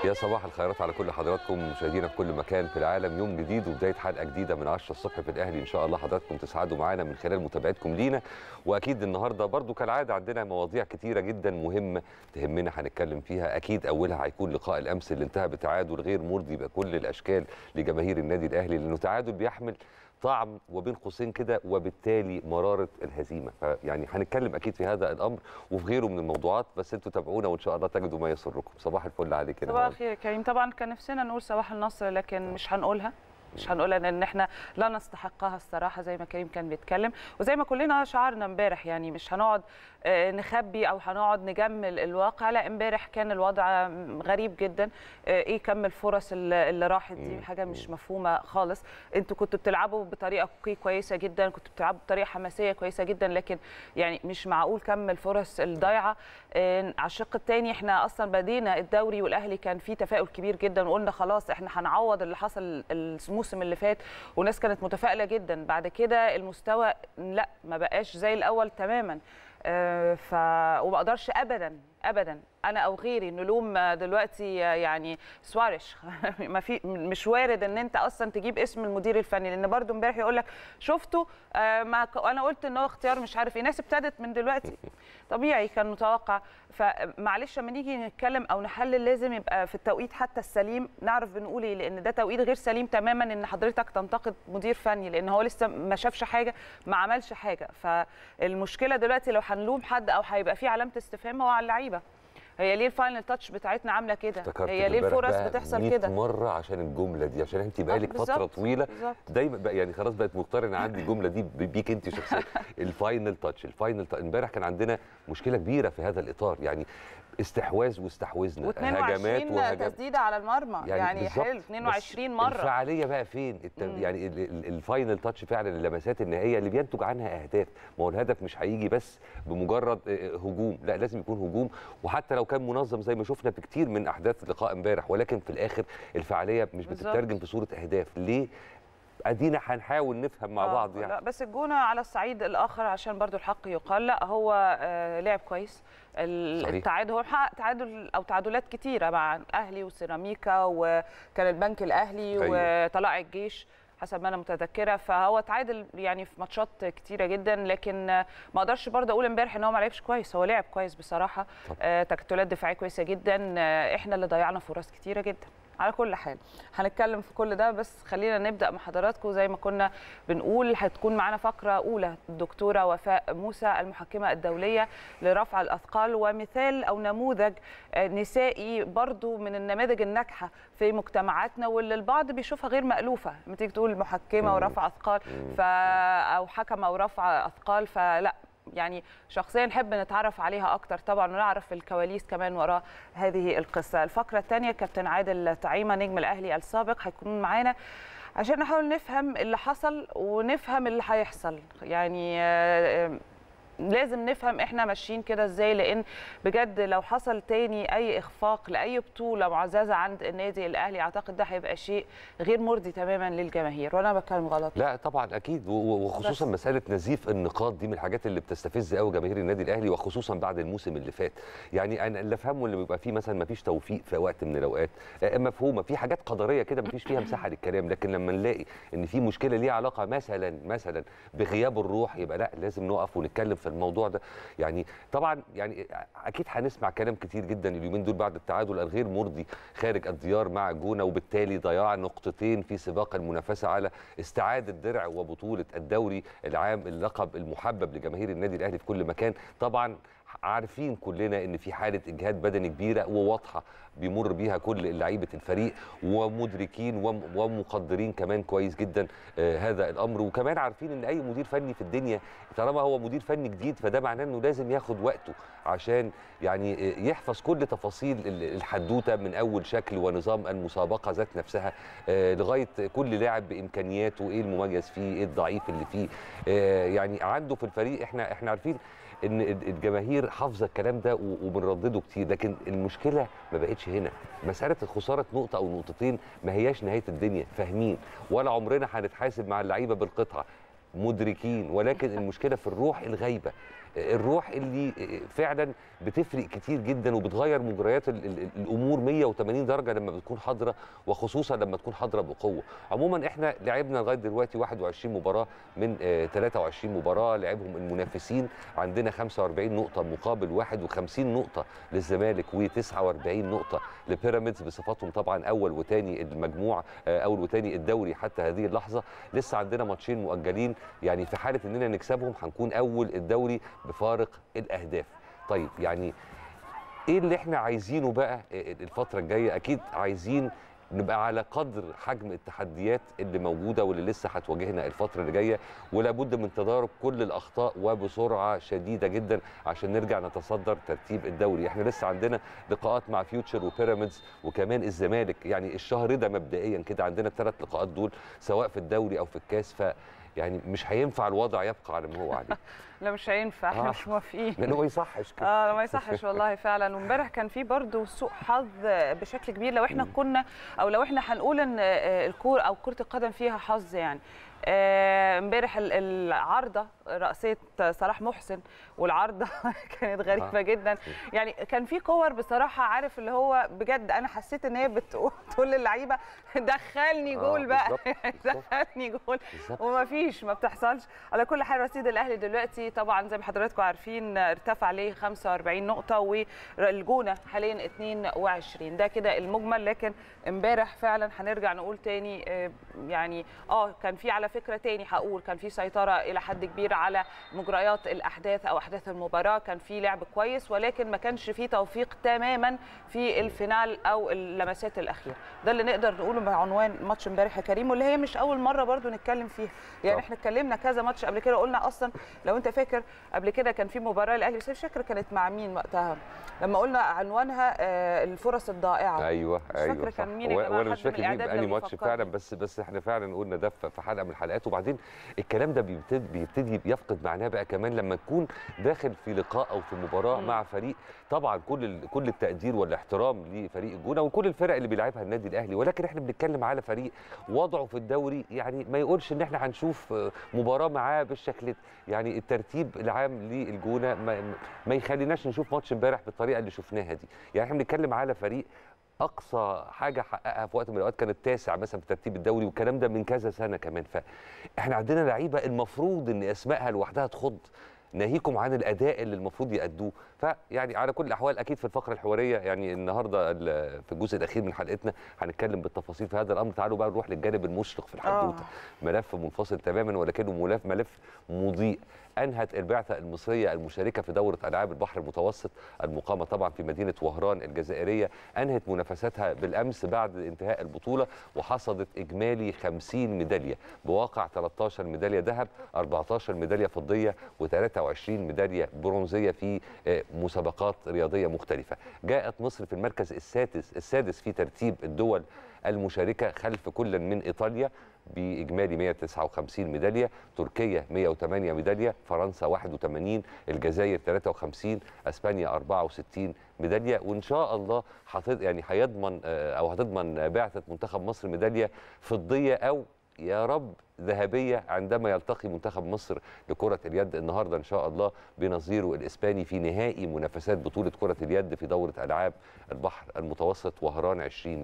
يا صباح الخيرات على كل حضراتكم مشاهدينا في كل مكان في العالم يوم جديد وبدايه حلقه جديده من 10 الصبح في الاهلي ان شاء الله حضراتكم تسعدوا معانا من خلال متابعتكم لينا واكيد النهارده برضو كالعاده عندنا مواضيع كتيره جدا مهمه تهمنا هنتكلم فيها اكيد اولها هيكون لقاء الامس اللي انتهى بتعادل غير مرضي بكل الاشكال لجماهير النادي الاهلي لانه تعادل بيحمل طعم وبين قوسين كده وبالتالي مراره الهزيمه فيعني هنتكلم اكيد في هذا الامر وفي غيره من الموضوعات بس انتوا تابعونا وان شاء الله تجدوا ما يسركم صباح الفل عليك يا صباح نهار. الخير يا كريم طبعا كان نفسنا نقول صباح النصر لكن مش هنقولها مش هنقولها لان احنا لا نستحقها الصراحه زي ما كريم كان بيتكلم وزي ما كلنا شعرنا امبارح يعني مش هنقعد آه، نخبي او هنقعد نجمل الواقع لا امبارح كان الوضع غريب جدا آه، ايه كم الفرص اللي اللي راحت دي حاجه مش مفهومه خالص انتوا كنتوا بتلعبوا بطريقه كوي- كويسه جدا كنتوا بتلعبوا بطريقه حماسيه كويسه جدا لكن يعني مش معقول كم الفرص الضايعه آه، على الشق الثاني احنا اصلا بدينا الدوري والاهلي كان فيه تفاؤل كبير جدا وقلنا خلاص احنا هنعوض اللي حصل الموسم اللي فات والناس كانت متفائله جدا بعد كده المستوى لا ما بقاش زي الاول تماما آه، ف وما اقدرش ابدا ابدا انا او غيري نلوم دلوقتي يعني سواريش ما في مش وارد ان انت اصلا تجيب اسم المدير الفني لان برضو امبارح يقول لك شفتوا آه، ما ك- انا قلت ان هو اختيار مش عارف ايه ناس ابتدت من دلوقتي طبيعي كان متوقع فمعلش لما نيجي نتكلم او نحلل لازم يبقى في التوقيت حتى السليم نعرف بنقول ايه لان ده توقيت غير سليم تماما ان حضرتك تنتقد مدير فني لان هو لسه ما شافش حاجه ما عملش حاجه فالمشكله دلوقتي لو هنلوم حد او هيبقى في علامه استفهام هو على اللعيبه هي ليه الفاينل تاتش بتاعتنا عامله كده افتكرت هي ليه امبارح الفرص بقى بتحصل 100 كده مره عشان الجمله دي عشان انت آه، بقالك فتره بالظبط، طويله بالظبط. دايما بقى يعني خلاص بقت مقترنه عندي الجمله دي بيك انت شخصيا الفاينل تاتش الفاينل تاتش امبارح كان عندنا مشكله كبيره في هذا الاطار يعني استحواذ واستحوذنا هجمات و22 وهجمات تسديده على المرمى يعني, يعني بالظبط. حلو بس 22 مره الفعاليه بقى فين الت... يعني ال- ال- الفاينل تاتش فعلا اللمسات النهائيه اللي بينتج عنها اهداف ما هو الهدف مش هيجي بس بمجرد آه، هجوم لا لازم يكون هجوم وحتى لو كان منظم زي ما شفنا في كتير من احداث لقاء امبارح ولكن في الاخر الفعاليه مش بالظبط. بتترجم في صوره اهداف ليه ادينا هنحاول نفهم مع آه، بعض يعني لا بس الجونه على الصعيد الاخر عشان برضو الحق يقال لا هو آه، لعب كويس ال- صحيح. التعادل هو حقق تعادل او تعادلات كتيره مع الاهلي وسيراميكا وكان البنك الاهلي أيوة. وطلائع الجيش حسب ما انا متذكره فهو تعادل يعني في ماتشات كتيره جدا لكن آه، ما اقدرش برضه اقول امبارح ان هو ما لعبش كويس هو لعب كويس بصراحه طبعا. آه، تكتلات دفاعيه كويسه جدا آه، احنا اللي ضيعنا فرص كتيره جدا على كل حال هنتكلم في كل ده بس خلينا نبدا مع حضراتكم زي ما كنا بنقول هتكون معانا فقره اولى الدكتوره وفاء موسى المحكمه الدوليه لرفع الاثقال ومثال او نموذج آه، نسائي برضو من النماذج الناجحه في مجتمعاتنا واللي البعض بيشوفها غير مالوفه لما تيجي تقول محكمه مم. ورفع اثقال ف او حكم او رفع اثقال فلا يعني شخصيا نحب نتعرف عليها اكتر طبعا ونعرف الكواليس كمان وراء هذه القصه الفقره الثانيه كابتن عادل طعيمه نجم الاهلي السابق هيكون معانا عشان نحاول نفهم اللي حصل ونفهم اللي هيحصل يعني آه، آه، لازم نفهم احنا ماشيين كده ازاي لان بجد لو حصل تاني اي اخفاق لاي بطوله معززه عند النادي الاهلي اعتقد ده هيبقى شيء غير مرضي تماما للجماهير وانا بتكلم غلط لا طبعا اكيد و- و- وخصوصا بس. مساله نزيف النقاط دي من الحاجات اللي بتستفز قوي جماهير النادي الاهلي وخصوصا بعد الموسم اللي فات يعني انا اللي افهمه اللي بيبقى فيه مثلا ما فيش توفيق في وقت من الاوقات آه، مفهومه في حاجات قدريه كده ما فيش فيها مساحه للكلام لكن لما نلاقي ان في مشكله ليها علاقه مثلا مثلا بغياب الروح يبقى لا لازم نقف ونتكلم في الموضوع ده يعني طبعا يعني اكيد هنسمع كلام كتير جدا اليومين دول بعد التعادل الغير مرضي خارج الديار مع الجونه وبالتالي ضياع نقطتين في سباق المنافسه على استعاده درع وبطوله الدوري العام اللقب المحبب لجماهير النادي الاهلي في كل مكان طبعا عارفين كلنا ان في حاله اجهاد بدني كبيره وواضحه بيمر بيها كل لعيبه الفريق ومدركين وم- ومقدرين كمان كويس جدا آه، هذا الامر وكمان عارفين ان اي مدير فني في الدنيا طالما هو مدير فني جديد فده معناه انه لازم ياخد وقته عشان يعني آه، يحفظ كل تفاصيل ال- الحدوته من اول شكل ونظام المسابقه ذات نفسها آه، لغايه كل لاعب بامكانياته ايه المميز فيه ايه الضعيف اللي فيه آه، يعني عنده في الفريق احنا احنا عارفين ان الجماهير حافظه الكلام ده و- وبنردده كتير لكن المشكله ما بقتش هنا مساله خساره نقطه او نقطتين ما هياش نهايه الدنيا فاهمين ولا عمرنا هنتحاسب مع اللعيبه بالقطعه مدركين ولكن المشكله في الروح الغايبه الروح اللي فعلا بتفرق كتير جدا وبتغير مجريات ال- ال- الامور 180 درجه لما بتكون حاضره وخصوصا لما تكون حاضره بقوه عموما احنا لعبنا لغايه دلوقتي 21 مباراه من آه، 23 مباراه لعبهم المنافسين عندنا 45 نقطه مقابل 51 نقطه للزمالك و49 نقطه لبيراميدز بصفتهم طبعا اول وثاني المجموعه آه، اول وثاني الدوري حتى هذه اللحظه لسه عندنا ماتشين مؤجلين يعني في حاله اننا نكسبهم هنكون اول الدوري بفارق الاهداف طيب يعني ايه اللي احنا عايزينه بقى الفتره الجايه اكيد عايزين نبقى على قدر حجم التحديات اللي موجوده واللي لسه هتواجهنا الفتره اللي جايه ولا بد من تدارك كل الاخطاء وبسرعه شديده جدا عشان نرجع نتصدر ترتيب الدوري احنا لسه عندنا لقاءات مع فيوتشر وبيراميدز وكمان الزمالك يعني الشهر ده مبدئيا كده عندنا الثلاث لقاءات دول سواء في الدوري او في الكاس ف يعني مش هينفع الوضع يبقى على ما هو عليه لا مش هينفع احنا آه. مش موافقين لانه ما يصحش كده اه ما يصحش والله فعلا وامبارح كان في برضه سوء حظ بشكل كبير لو احنا كنا او لو احنا هنقول ان آه، الكوره او كره القدم فيها حظ يعني آه، امبارح ال- العارضه رأسية صلاح محسن والعارضه كانت غريبه آه. جدا يعني كان في كور بصراحه عارف اللي هو بجد انا حسيت ان هي بتقول تقول للعيبه دخلني آه، جول بقى بالظبط، بالظبط. دخلني جول بالظبط. وما فيش ما بتحصلش على كل حال رصيد الاهلي دلوقتي طبعا زي ما حضراتكم عارفين ارتفع ليه 45 نقطه والجونه حاليا 22 ده كده المجمل لكن امبارح فعلا هنرجع نقول تاني آه، يعني اه كان في على فكره تاني هقول كان في سيطره الى حد كبير على مجريات الاحداث او احداث المباراه كان في لعب كويس ولكن ما كانش في توفيق تماما في الفينال او اللمسات الاخيره ده اللي نقدر نقوله بعنوان ماتش امبارح يا كريم واللي هي مش اول مره برضو نتكلم فيها يعني طبعا. احنا اتكلمنا كذا ماتش قبل كده قلنا اصلا لو انت فاكر قبل كده كان في مباراه الاهلي بس مش فاكره كانت مع مين وقتها لما قلنا عنوانها آه، الفرص الضائعه ايوه مش ايوه فاكرة صح. كان مين يا و- جماعة، وانا حد مش من فاكر مين الإعداد بأني لو ماتش يفكرني. فعلا بس بس احنا فعلا قلنا ده في في حلقه من الحلقات وبعدين الكلام ده بيبتدي بيبتدي يفقد معناه بقى كمان لما تكون داخل في لقاء او في مباراه مم. مع فريق طبعا كل ال- كل التقدير والاحترام لفريق الجونه وكل الفرق اللي بيلعبها النادي الاهلي ولكن احنا بنتكلم على فريق وضعه في الدوري يعني ما يقولش ان احنا هنشوف آه، مباراه معاه بالشكل ده يعني الترتيب العام للجونه ما, ما يخليناش نشوف ماتش امبارح بالطريقه اللي شفناها دي يعني احنا بنتكلم على فريق اقصى حاجه حققها في وقت من الاوقات كان التاسع مثلا في ترتيب الدوري والكلام ده من كذا سنه كمان فاحنا عندنا لعيبه المفروض ان اسمائها لوحدها تخض ناهيكم عن الاداء اللي المفروض يأدوه فيعني على كل الاحوال اكيد في الفقره الحواريه يعني النهارده ال- في الجزء الاخير من حلقتنا هنتكلم بالتفاصيل في هذا الامر تعالوا بقى نروح للجانب المشرق في الحدوته ملف منفصل تماما ولكنه ملف ملف مضيء انهت البعثه المصريه المشاركه في دوره العاب البحر المتوسط المقامه طبعا في مدينه وهران الجزائريه انهت منافساتها بالامس بعد انتهاء البطوله وحصدت اجمالي 50 ميداليه بواقع 13 ميداليه ذهب 14 ميداليه فضيه و23 ميداليه برونزيه في آه، مسابقات رياضيه مختلفه جاءت مصر في المركز السادس السادس في ترتيب الدول المشاركه خلف كل من ايطاليا باجمالي 159 ميداليه تركيا 108 ميداليه فرنسا 81 الجزائر 53 اسبانيا 64 ميداليه وان شاء الله حتض يعني هيضمن آه، او هتضمن بعثه منتخب مصر ميداليه فضيه او يا رب ذهبيه عندما يلتقي منتخب مصر لكره اليد النهارده ان شاء الله بنظيره الاسباني في نهائي منافسات بطوله كره اليد في دوره العاب البحر المتوسط وهران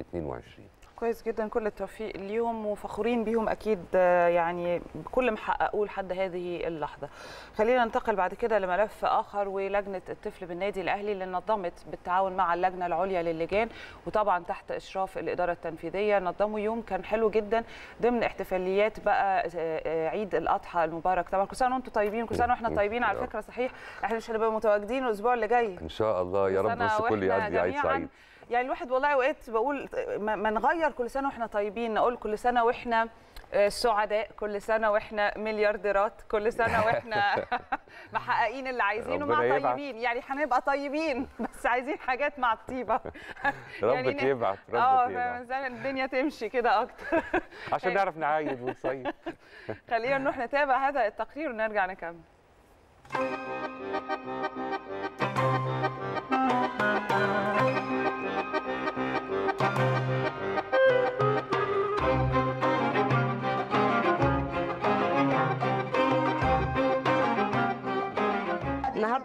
2022 كويس جدا كل التوفيق ليهم وفخورين بيهم اكيد آه، يعني بكل ما حققوه لحد هذه اللحظه. خلينا ننتقل بعد كده لملف اخر ولجنه الطفل بالنادي الاهلي اللي نظمت بالتعاون مع اللجنه العليا للجان وطبعا تحت اشراف الاداره التنفيذيه نظموا يوم كان حلو جدا ضمن احتفاليات بقى آه، آه، عيد الاضحى المبارك طبعا كل سنه وانتم طيبين كل سنه واحنا طيبين على يا فكره صحيح احنا مش هنبقى متواجدين الاسبوع اللي جاي ان شاء الله يا كل رب سنة بس كل وإحنا يعدي عيد جميعاً سعيد يعني الواحد والله اوقات بقول ما ما نغير كل سنه واحنا طيبين نقول كل سنه واحنا آه، سعداء كل سنه واحنا مليارديرات كل سنه واحنا محققين اللي عايزينه مع ربنا يبعت. طيبين يعني هنبقى طيبين بس عايزين حاجات مع الطيبه ربك ن- يبعت اه ربك يبعت فاهم ازاي الدنيا تمشي كده اكتر عشان نعرف نعايد ونصيف خلينا نروح نتابع هذا التقرير ونرجع نكمل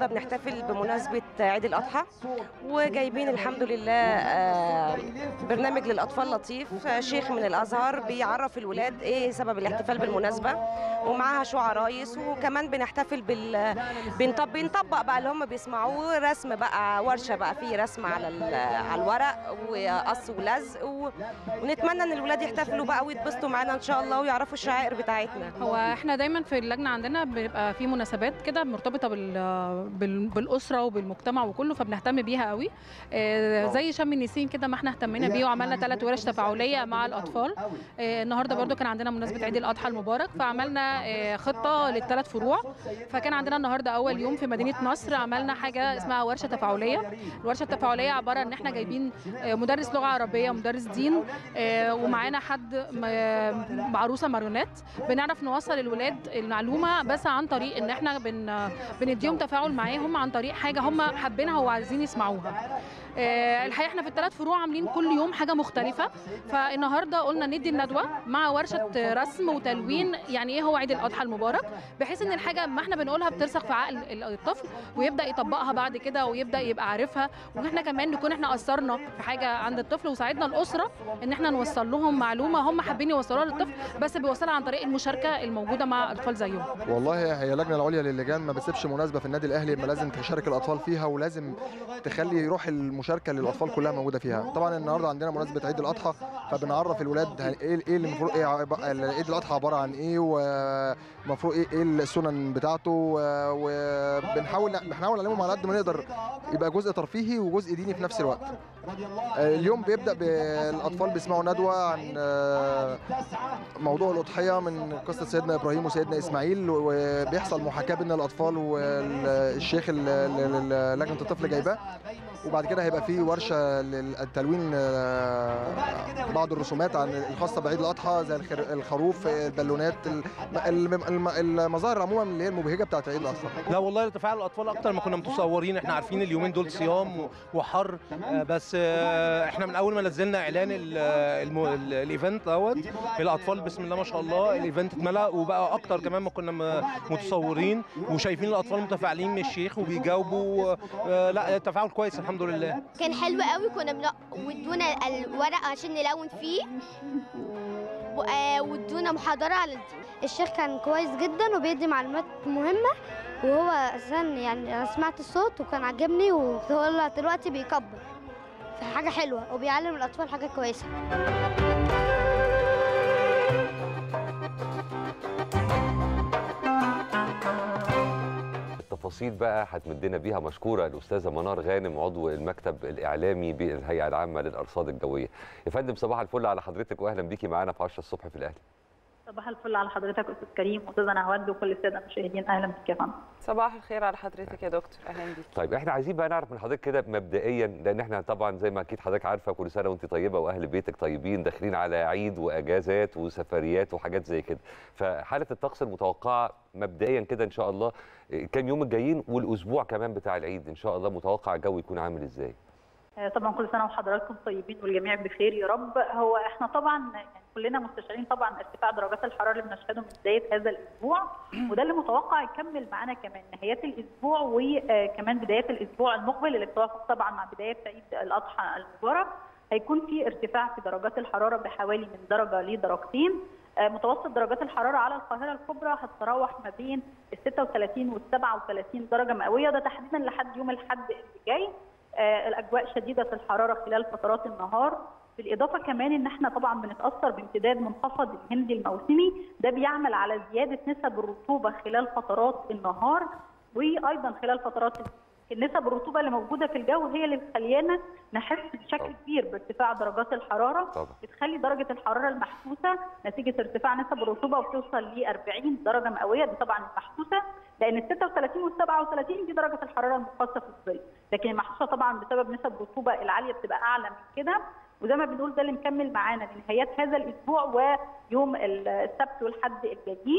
النهارده بنحتفل بمناسبه عيد الاضحى وجايبين الحمد لله آه، برنامج للاطفال لطيف آه، شيخ من الازهر بيعرف الولاد ايه سبب الاحتفال بالمناسبه ومعاها شو عرايس وكمان بنحتفل بال بنطب بنطبق بقى اللي هم بيسمعوه رسم بقى ورشه بقى فيه رسم على ال- على الورق وقص ولزق و... ونتمنى ان الولاد يحتفلوا بقى ويتبسطوا معانا ان شاء الله ويعرفوا الشعائر بتاعتنا هو احنا دايما في اللجنه عندنا بيبقى في مناسبات كده مرتبطه بال بال- بالاسره وبالمجتمع وكله فبنهتم بيها قوي آه، زي شم النسيم كده ما احنا اهتمينا بيه وعملنا ثلاث ورش تفاعليه مع الاطفال آه، النهارده برضو كان عندنا مناسبه عيد الاضحى المبارك فعملنا آه، خطه للثلاث فروع فكان عندنا النهارده اول يوم في مدينه نصر عملنا حاجه اسمها ورشه تفاعليه الورشه التفاعليه عباره ان احنا جايبين آه، مدرس لغه عربيه مدرس دين آه، ومعانا حد م- معروسه ماريونات بنعرف نوصل الولاد المعلومه بس عن طريق ان احنا بن بنديهم تفاعل معاهم عن طريق حاجه هم حابينها وعايزين يسمعوها آه، الحقيقه احنا في الثلاث فروع عاملين كل يوم حاجه مختلفه فالنهارده قلنا ندي الندوه مع ورشه رسم وتلوين يعني ايه هو عيد الاضحى المبارك بحيث ان الحاجه ما احنا بنقولها بترسخ في عقل ال- الطفل ويبدا يطبقها بعد كده ويبدا يبقى عارفها واحنا كمان نكون احنا اثرنا في حاجه عند الطفل وساعدنا الاسره ان احنا نوصل لهم معلومه هم حابين يوصلوها للطفل بس بيوصلها عن طريق المشاركه الموجوده مع اطفال زيهم والله هي اللجنه العليا للجان ما بتسيبش مناسبه في النادي الاهلي اما لازم تشارك الاطفال فيها ولازم تخلي روح المشاركه للاطفال كلها موجوده فيها طبعا النهارده عندنا مناسبه عيد الاضحى فبنعرف الولاد ايه ايه اللي المفروض ايه عب- عيد الاضحى عباره عن ايه ومفروض ايه ايه السنن بتاعته و- وبنحاول بنحاول نعلمهم على قد ما نقدر يبقى جزء ترفيهي وجزء ديني في نفس الوقت آه، اليوم بيبدا بالاطفال بيسمعوا ندوه عن آه، موضوع الأضحية من قصة سيدنا إبراهيم وسيدنا إسماعيل وبيحصل محاكاة بين الأطفال والشيخ اللي اللي لجنة الطفل جايباه وبعد كده هيبقى في ورشة للتلوين آه، بعض الرسومات عن الخاصة بعيد الأضحى زي الخر- الخروف البالونات الم- الم- الم- المظاهر عموما اللي هي المبهجة بتاعت عيد الأضحى لا والله تفاعل الاطفال اكتر ما كنا متصورين احنا عارفين اليومين دول صيام و- وحر آه، بس آه، احنا من اول ما نزلنا اعلان ال- الم- ال- الايفنت دوت الاطفال بسم الله ما شاء الله الايفنت اتملى وبقى اكتر كمان ما كنا م- متصورين وشايفين الاطفال متفاعلين من الشيخ وبيجاوبوا آه، لا التفاعل كويس الحمد لله كان حلو قوي كنا بن... وادونا الورق عشان نلون فيه و- آه، وادونا محاضرة على الدين الشيخ كان كويس جدا وبيدي معلومات مهمة وهو اساسا يعني انا سمعت الصوت وكان عجبني وهو دلوقتي بيكبر فحاجة حلوة وبيعلم الأطفال حاجة كويسة التفاصيل بقى هتمدنا بيها مشكوره الاستاذه منار غانم عضو المكتب الاعلامي بالهيئه العامه للارصاد الجويه يا فندم صباح الفل على حضرتك واهلا بيكي معانا في 10 الصبح في الاهلي صباح الفل على حضرتك استاذ كريم واستاذه نهاوند وكل الساده المشاهدين اهلا بك يا فندم صباح الخير على حضرتك يا دكتور اهلا بيك طيب احنا عايزين بقى نعرف من حضرتك كده مبدئيا لان احنا طبعا زي ما اكيد حضرتك عارفه كل سنه وانت طيبه واهل بيتك طيبين داخلين على عيد واجازات وسفريات وحاجات زي كده فحاله الطقس المتوقعه مبدئيا كده ان شاء الله إيه، كام يوم الجايين والاسبوع كمان بتاع العيد ان شاء الله متوقع الجو يكون عامل ازاي آه، طبعا كل سنه وحضراتكم طيبين والجميع بخير يا رب هو احنا طبعا يعني كلنا مستشعرين طبعا ارتفاع درجات الحراره اللي بنشهده من بدايه هذا الاسبوع وده اللي متوقع يكمل معانا كمان نهايات الاسبوع وكمان بدايات الاسبوع المقبل اللي بتوافق طبعا مع بدايه عيد الاضحى المبارك هيكون في ارتفاع في درجات الحراره بحوالي من درجه لدرجتين آه، متوسط درجات الحراره على القاهره الكبرى هتتراوح ما بين ال 36 وال 37 درجه مئويه ده تحديدا لحد يوم الاحد اللي جاي آه، الاجواء شديده الحراره خلال فترات النهار بالاضافه كمان ان احنا طبعا بنتاثر بامتداد منخفض الهندي الموسمي ده بيعمل على زياده نسب الرطوبه خلال فترات النهار وايضا خلال فترات النسب الرطوبه اللي موجوده في الجو هي اللي مخليانا نحس بشكل طبعا. كبير بارتفاع درجات الحراره طبعا بتخلي درجه الحراره المحسوسه نتيجه ارتفاع نسب الرطوبه وبتوصل ل 40 درجه مئويه دي طبعا المحسوسه لان ال 36 وال 37 دي درجه الحراره المخصصه في الظل لكن المحسوسه طبعا بسبب نسب الرطوبه العاليه بتبقى اعلى من كده وزي ما بنقول ده اللي مكمل معانا لنهايات هذا الاسبوع ويوم السبت والحد الجايين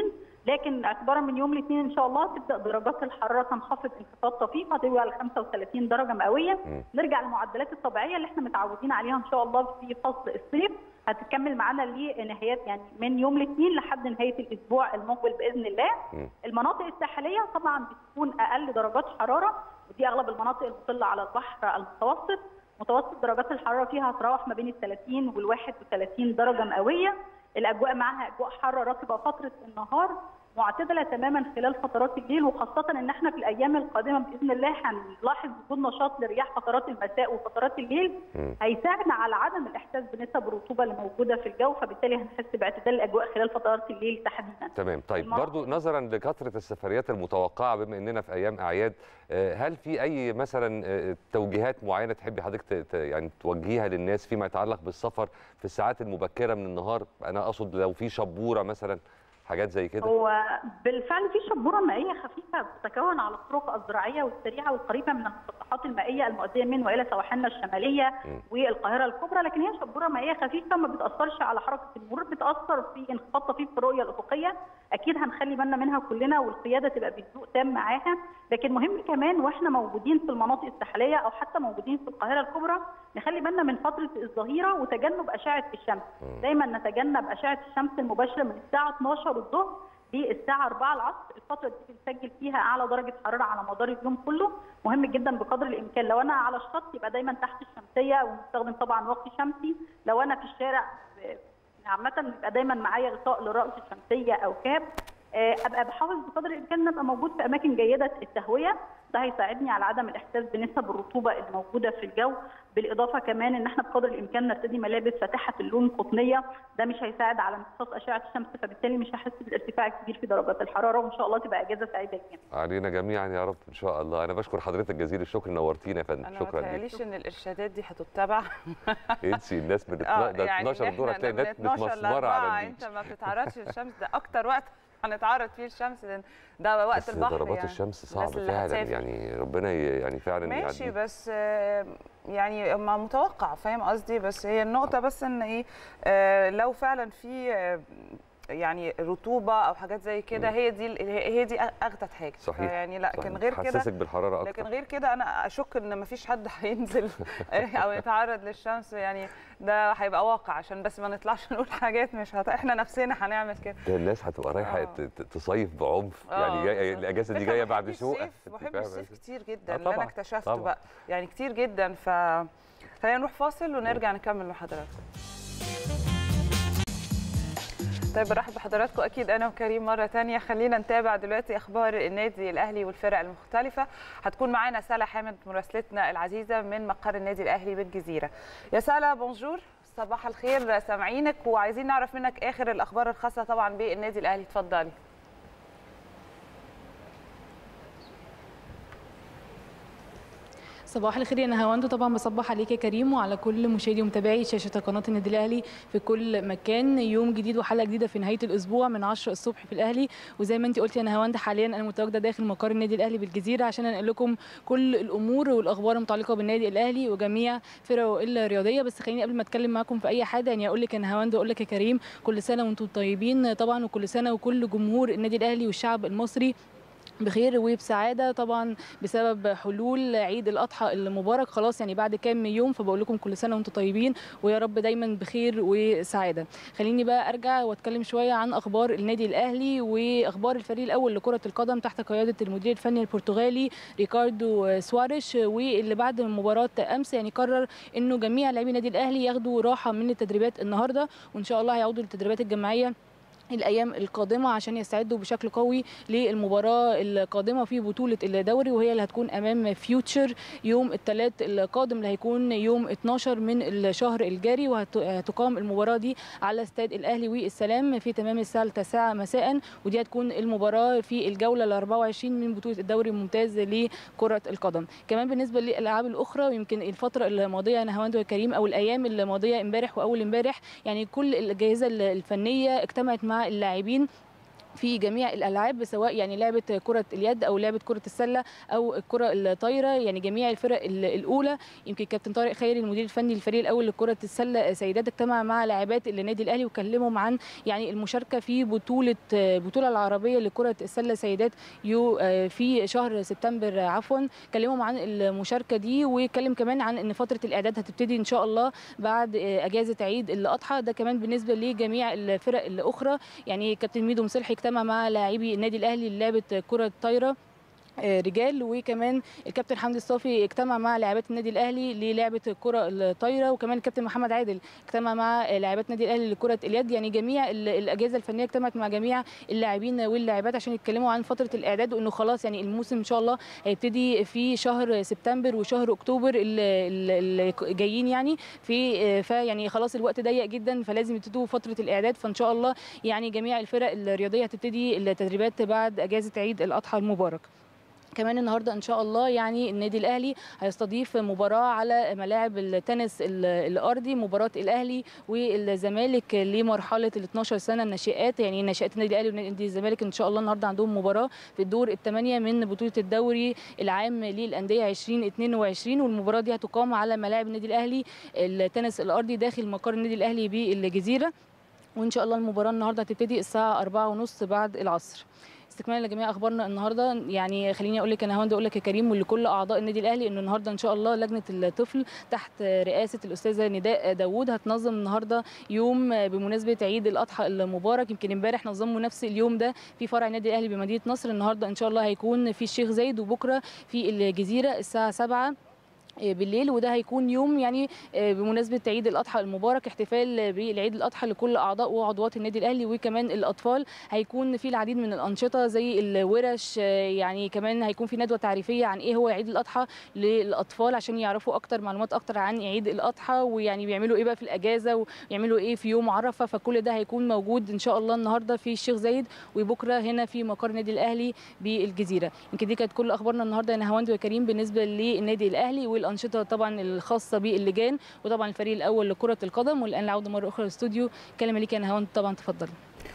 لكن اعتبارا من يوم الاثنين ان شاء الله تبدا درجات الحراره تنخفض انخفاض طفيف هتبقى ل 35 درجه مئويه مم. نرجع للمعدلات الطبيعيه اللي احنا متعودين عليها ان شاء الله في فصل الصيف هتكمل معانا لنهايات يعني من يوم الاثنين لحد نهايه الاسبوع المقبل باذن الله مم. المناطق الساحليه طبعا بتكون اقل درجات حراره ودي اغلب المناطق المطله على البحر المتوسط متوسط درجات الحراره فيها هتراوح ما بين ال 30 وال 31 درجه مئويه الاجواء معاها اجواء حاره رطبه فتره النهار معتدله تماما خلال فترات الليل وخاصه ان احنا في الايام القادمه باذن الله هنلاحظ وجود نشاط لرياح فترات المساء وفترات الليل مم. هيساعدنا على عدم الاحساس بنسب الرطوبه اللي موجوده في الجو فبالتالي هنحس باعتدال الاجواء خلال فترات الليل تحديدا. تمام طيب المناطق- برضو نظرا لكثره السفريات المتوقعه بما اننا في ايام اعياد آه، هل في اي مثلا آه، توجيهات معينه تحبي حضرتك ت- ت- يعني توجهيها للناس فيما يتعلق بالسفر في الساعات المبكره من النهار انا اقصد لو في شبوره مثلا حاجات زي كده هو بالفعل في شبوره مائيه خفيفه بتتكون على الطرق الزراعيه والسريعه والقريبه من المسطحات المائيه المؤديه من والى سواحلنا الشماليه مم. والقاهره الكبرى لكن هي شبوره مائيه خفيفه ما بتاثرش على حركه المرور بتاثر في انخفاض طفيف في الرؤيه الافقيه اكيد هنخلي بالنا منها كلنا والقياده تبقى بهدوء تام معاها لكن مهم كمان واحنا موجودين في المناطق الساحليه او حتى موجودين في القاهره الكبرى نخلي بالنا من فتره الظهيره وتجنب اشعه الشمس مم. دايما نتجنب اشعه الشمس المباشره من الساعه 12 الظهر للساعه 4 العصر الفتره دي بنسجل فيها اعلى درجه حراره على مدار اليوم كله مهم جدا بقدر الامكان لو انا على الشط يبقى دايما تحت الشمسيه ونستخدم طبعا واقي شمسي لو انا في الشارع آه، عامه يبقى دايما معايا غطاء للراس الشمسيه او كاب آه، ابقى بحاول بقدر الامكان ان ابقى موجود في اماكن جيده التهويه ده هيساعدني على عدم الاحساس بنسب الرطوبه الموجوده في الجو بالاضافه كمان ان احنا بقدر الامكان نرتدي ملابس فاتحه اللون قطنيه ده مش هيساعد على امتصاص اشعه الشمس فبالتالي مش هحس بالارتفاع الكبير في درجات الحراره وان شاء الله تبقى اجازه سعيده لينا علينا جميعا يا رب ان شاء الله انا بشكر حضرتك جزيل الشكر نورتينا يا فندم انا ما شكرا ليك تهيأليش ان الارشادات دي هتتبع انسي الناس من اه ده يعني 12 إن دور إحنا هتلاقي من الناس 12 متمسمره لأربعة على انت البيت ما بتتعرضش للشمس ده اكتر وقت هنتعرض فيه للشمس لأن ده وقت بس البحر ضربات يعني. الشمس الناس صعبه اللي فعلا هتسافر. يعني ربنا ي- يعني فعلا ماشي يعدي. بس آه، يعني ما متوقع فاهم قصدي بس هي النقطة بس ان ايه آه، لو فعلا في آه، يعني رطوبة او حاجات زي كده مم. هي دي ال- هي دي اغتت حاجة صحيح، يعني لا صحيح. لكن غير كده حسسك بالحراره اكتر لكن غير كده انا اشك ان مفيش حد هينزل او يتعرض للشمس يعني ده هيبقى واقع عشان بس ما نطلعش نقول حاجات مش هت... احنا نفسنا هنعمل كده ده الناس هتبقى رايحه آه. ت- ت- تصيف بعنف آه، يعني جاي بالظبط. الاجازه دي فكرة جايه بحب بعد شوقه الصيف- أنت بحب فاهمة الصيف إزاي؟ كتير جدا آه، اللي انا طبعاً، اكتشفته طبعاً. بقى يعني كتير جدا ف خلينا نروح فاصل ونرجع نكمل مع حضراتكم طيب برحب بحضراتكم اكيد انا وكريم مره تانية خلينا نتابع دلوقتي اخبار النادي الاهلي والفرق المختلفه هتكون معانا سلا حامد مراسلتنا العزيزه من مقر النادي الاهلي بالجزيره يا سلا بونجور صباح الخير سامعينك وعايزين نعرف منك اخر الاخبار الخاصه طبعا بالنادي الاهلي اتفضلي صباح الخير يا نهاوند طبعا بصبح عليك يا كريم وعلى كل مشاهدي ومتابعي شاشه قناه النادي الاهلي في كل مكان يوم جديد وحلقه جديده في نهايه الاسبوع من 10 الصبح في الاهلي وزي ما انت قلتي يا نهاوند حاليا انا متواجده داخل مقر النادي الاهلي بالجزيره عشان انقل لكم كل الامور والاخبار المتعلقه بالنادي الاهلي وجميع فرقه الرياضيه بس خليني قبل ما اتكلم معاكم في اي حاجه يعني اقول لك يا نهاوند اقول لك يا كريم كل سنه وانتم طيبين طبعا وكل سنه وكل جمهور النادي الاهلي والشعب المصري بخير وبسعاده طبعا بسبب حلول عيد الاضحى المبارك خلاص يعني بعد كام يوم فبقول لكم كل سنه وانتم طيبين ويا رب دايما بخير وسعاده خليني بقى ارجع واتكلم شويه عن اخبار النادي الاهلي واخبار الفريق الاول لكره القدم تحت قياده المدير الفني البرتغالي ريكاردو سواريش واللي بعد مباراه امس يعني قرر انه جميع لاعبي النادي الاهلي ياخدوا راحه من التدريبات النهارده وان شاء الله هيعودوا للتدريبات الجماعيه الايام القادمه عشان يستعدوا بشكل قوي للمباراه القادمه في بطوله الدوري وهي اللي هتكون امام فيوتشر يوم الثلاث القادم اللي هيكون يوم 12 من الشهر الجاري وهتقام المباراه دي على استاد الاهلي والسلام في تمام الساعه 9 مساء ودي هتكون المباراه في الجوله ال 24 من بطوله الدوري الممتاز لكره القدم كمان بالنسبه للالعاب الاخرى ويمكن الفتره الماضيه انا هواند وكريم او الايام الماضيه امبارح واول امبارح يعني كل الاجهزه الفنيه اجتمعت مع اللاعبين في جميع الالعاب سواء يعني لعبه كره اليد او لعبه كره السله او الكره الطايره يعني جميع الفرق ال- الاولى يمكن كابتن طارق خيري المدير الفني للفريق الاول لكره السله سيدات اجتمع مع لاعبات النادي الاهلي وكلمهم عن يعني المشاركه في بطوله البطوله العربيه لكره السله سيدات يو في شهر سبتمبر عفوا كلمهم عن المشاركه دي واتكلم كمان عن ان فتره الاعداد هتبتدي ان شاء الله بعد اجازه عيد الاضحى ده كمان بالنسبه لجميع الفرق الاخرى يعني كابتن ميدو مصلحي اجتمع مع لاعبي النادي الاهلي للعبه كره طايره آه، رجال وكمان الكابتن حمدي الصافي اجتمع مع لاعبات النادي الاهلي للعبه الكره الطايره وكمان الكابتن محمد عادل اجتمع مع آه، لاعبات النادي الاهلي لكره اليد يعني جميع ال- الاجهزه الفنيه اجتمعت مع جميع اللاعبين واللاعبات عشان يتكلموا عن فتره الاعداد وانه خلاص يعني الموسم ان شاء الله هيبتدي في شهر سبتمبر وشهر اكتوبر اللي جايين يعني في آه، فيعني خلاص الوقت ضيق جدا فلازم يبتدوا فتره الاعداد فان شاء الله يعني جميع الفرق الرياضيه هتبتدي التدريبات بعد اجازه عيد الاضحى المبارك كمان النهارده ان شاء الله يعني النادي الاهلي هيستضيف مباراه على ملاعب التنس ال- الارضي مباراه الاهلي والزمالك لمرحله ال 12 سنه الناشئات يعني ناشئات النادي الاهلي ونادي الزمالك ان شاء الله النهارده عندهم مباراه في الدور الثمانيه من بطوله الدوري العام للانديه 2022 والمباراه دي هتقام على ملاعب النادي الاهلي التنس الارضي داخل مقر النادي الاهلي بالجزيره وان شاء الله المباراه النهارده هتبتدي الساعه 4:30 بعد العصر استكمالا لجميع اخبارنا النهارده يعني خليني اقول لك انا هوند اقول لك يا كريم ولكل اعضاء النادي الاهلي انه النهارده ان شاء الله لجنه الطفل تحت رئاسه الاستاذه نداء داوود هتنظم النهارده يوم بمناسبه عيد الاضحى المبارك يمكن امبارح نظموا نفس اليوم ده في فرع النادي الاهلي بمدينه نصر النهارده ان شاء الله هيكون في الشيخ زايد وبكره في الجزيره الساعه 7 بالليل وده هيكون يوم يعني بمناسبه عيد الاضحى المبارك احتفال بالعيد الاضحى لكل اعضاء وعضوات النادي الاهلي وكمان الاطفال هيكون في العديد من الانشطه زي الورش يعني كمان هيكون في ندوه تعريفيه عن ايه هو عيد الاضحى للاطفال عشان يعرفوا اكتر معلومات اكتر عن عيد الاضحى ويعني بيعملوا ايه بقى في الاجازه ويعملوا ايه في يوم عرفه فكل ده هيكون موجود ان شاء الله النهارده في الشيخ زايد وبكره هنا في مقر النادي الاهلي بالجزيره يمكن دي كانت كل اخبارنا النهارده يا نهاوند وكريم بالنسبه للنادي الاهلي والانشطه طبعا الخاصه باللجان وطبعا الفريق الاول لكره القدم والان العوده مره اخرى للاستوديو كلمه ليك يا نهاوند طبعا تفضلي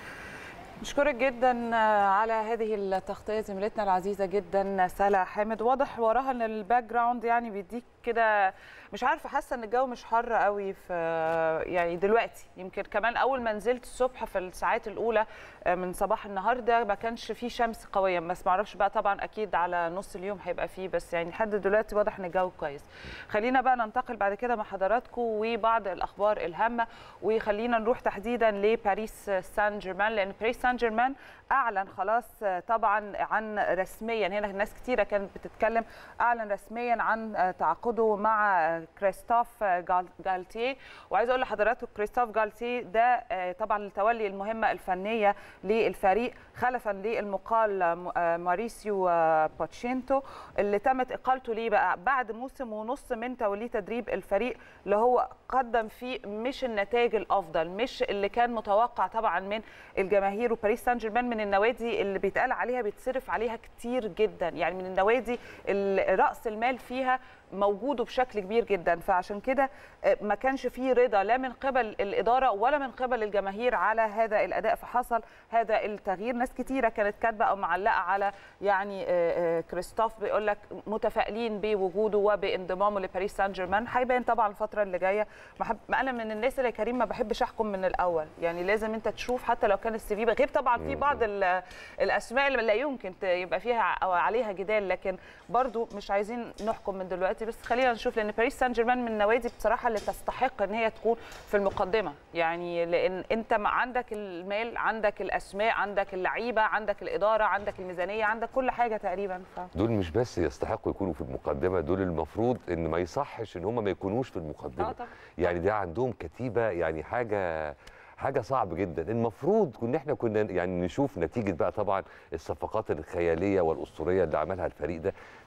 بشكرك جدا على هذه التغطيه زميلتنا العزيزه جدا سلا حامد واضح وراها ان الباك جراوند يعني بيديك كده مش عارفه حاسه ان الجو مش حر قوي في يعني دلوقتي يمكن كمان اول ما نزلت الصبح في الساعات الاولى من صباح النهارده ما كانش فيه شمس قويه بس ما اعرفش بقى طبعا اكيد على نص اليوم هيبقى فيه بس يعني لحد دلوقتي واضح ان الجو كويس خلينا بقى ننتقل بعد كده مع حضراتكم وبعض الاخبار الهامه وخلينا نروح تحديدا لباريس سان جيرمان لان باريس سان جيرمان اعلن خلاص طبعا عن رسميا هنا ناس كتيره كانت بتتكلم اعلن رسميا عن تعاقده مع كريستوف جالتيه وعايزه اقول لحضراتكم كريستوف جالتيه ده طبعا لتولي المهمه الفنيه للفريق خلفا للمقال ماريسيو باتشينتو اللي تمت اقالته ليه بقى بعد موسم ونص من توليه تدريب الفريق اللي هو قدم فيه مش النتائج الافضل مش اللي كان متوقع طبعا من الجماهير وباريس سان جيرمان من النوادي اللي بيتقال عليها بيتصرف عليها كتير جدا يعني من النوادي راس المال فيها موجود بشكل كبير جدا فعشان كده ما كانش فيه رضا لا من قبل الاداره ولا من قبل الجماهير على هذا الاداء فحصل هذا التغيير ناس كتيره كانت كاتبه او معلقه على يعني كريستوف بيقول لك متفائلين بوجوده وبانضمامه لباريس سان جيرمان هيبان طبعا الفتره اللي جايه انا من الناس اللي كريم ما بحبش احكم من الاول يعني لازم انت تشوف حتى لو كان السي في غير طبعا في بعض الاسماء اللي لا يمكن يبقى فيها او عليها جدال لكن برضو مش عايزين نحكم من دلوقتي بس خلينا نشوف لان باريس سان جيرمان من النوادي بصراحه اللي تستحق ان هي تكون في المقدمه يعني لان انت عندك المال عندك الاسماء عندك اللعيبه عندك الاداره عندك الميزانيه عندك كل حاجه تقريبا ف... دول مش بس يستحقوا يكونوا في المقدمه دول المفروض ان ما يصحش ان هم ما يكونوش في المقدمه طبعا. يعني ده عندهم كتيبه يعني حاجه حاجه صعب جدا المفروض كنا احنا كنا يعني نشوف نتيجه بقى طبعا الصفقات الخياليه والاسطوريه اللي عملها الفريق ده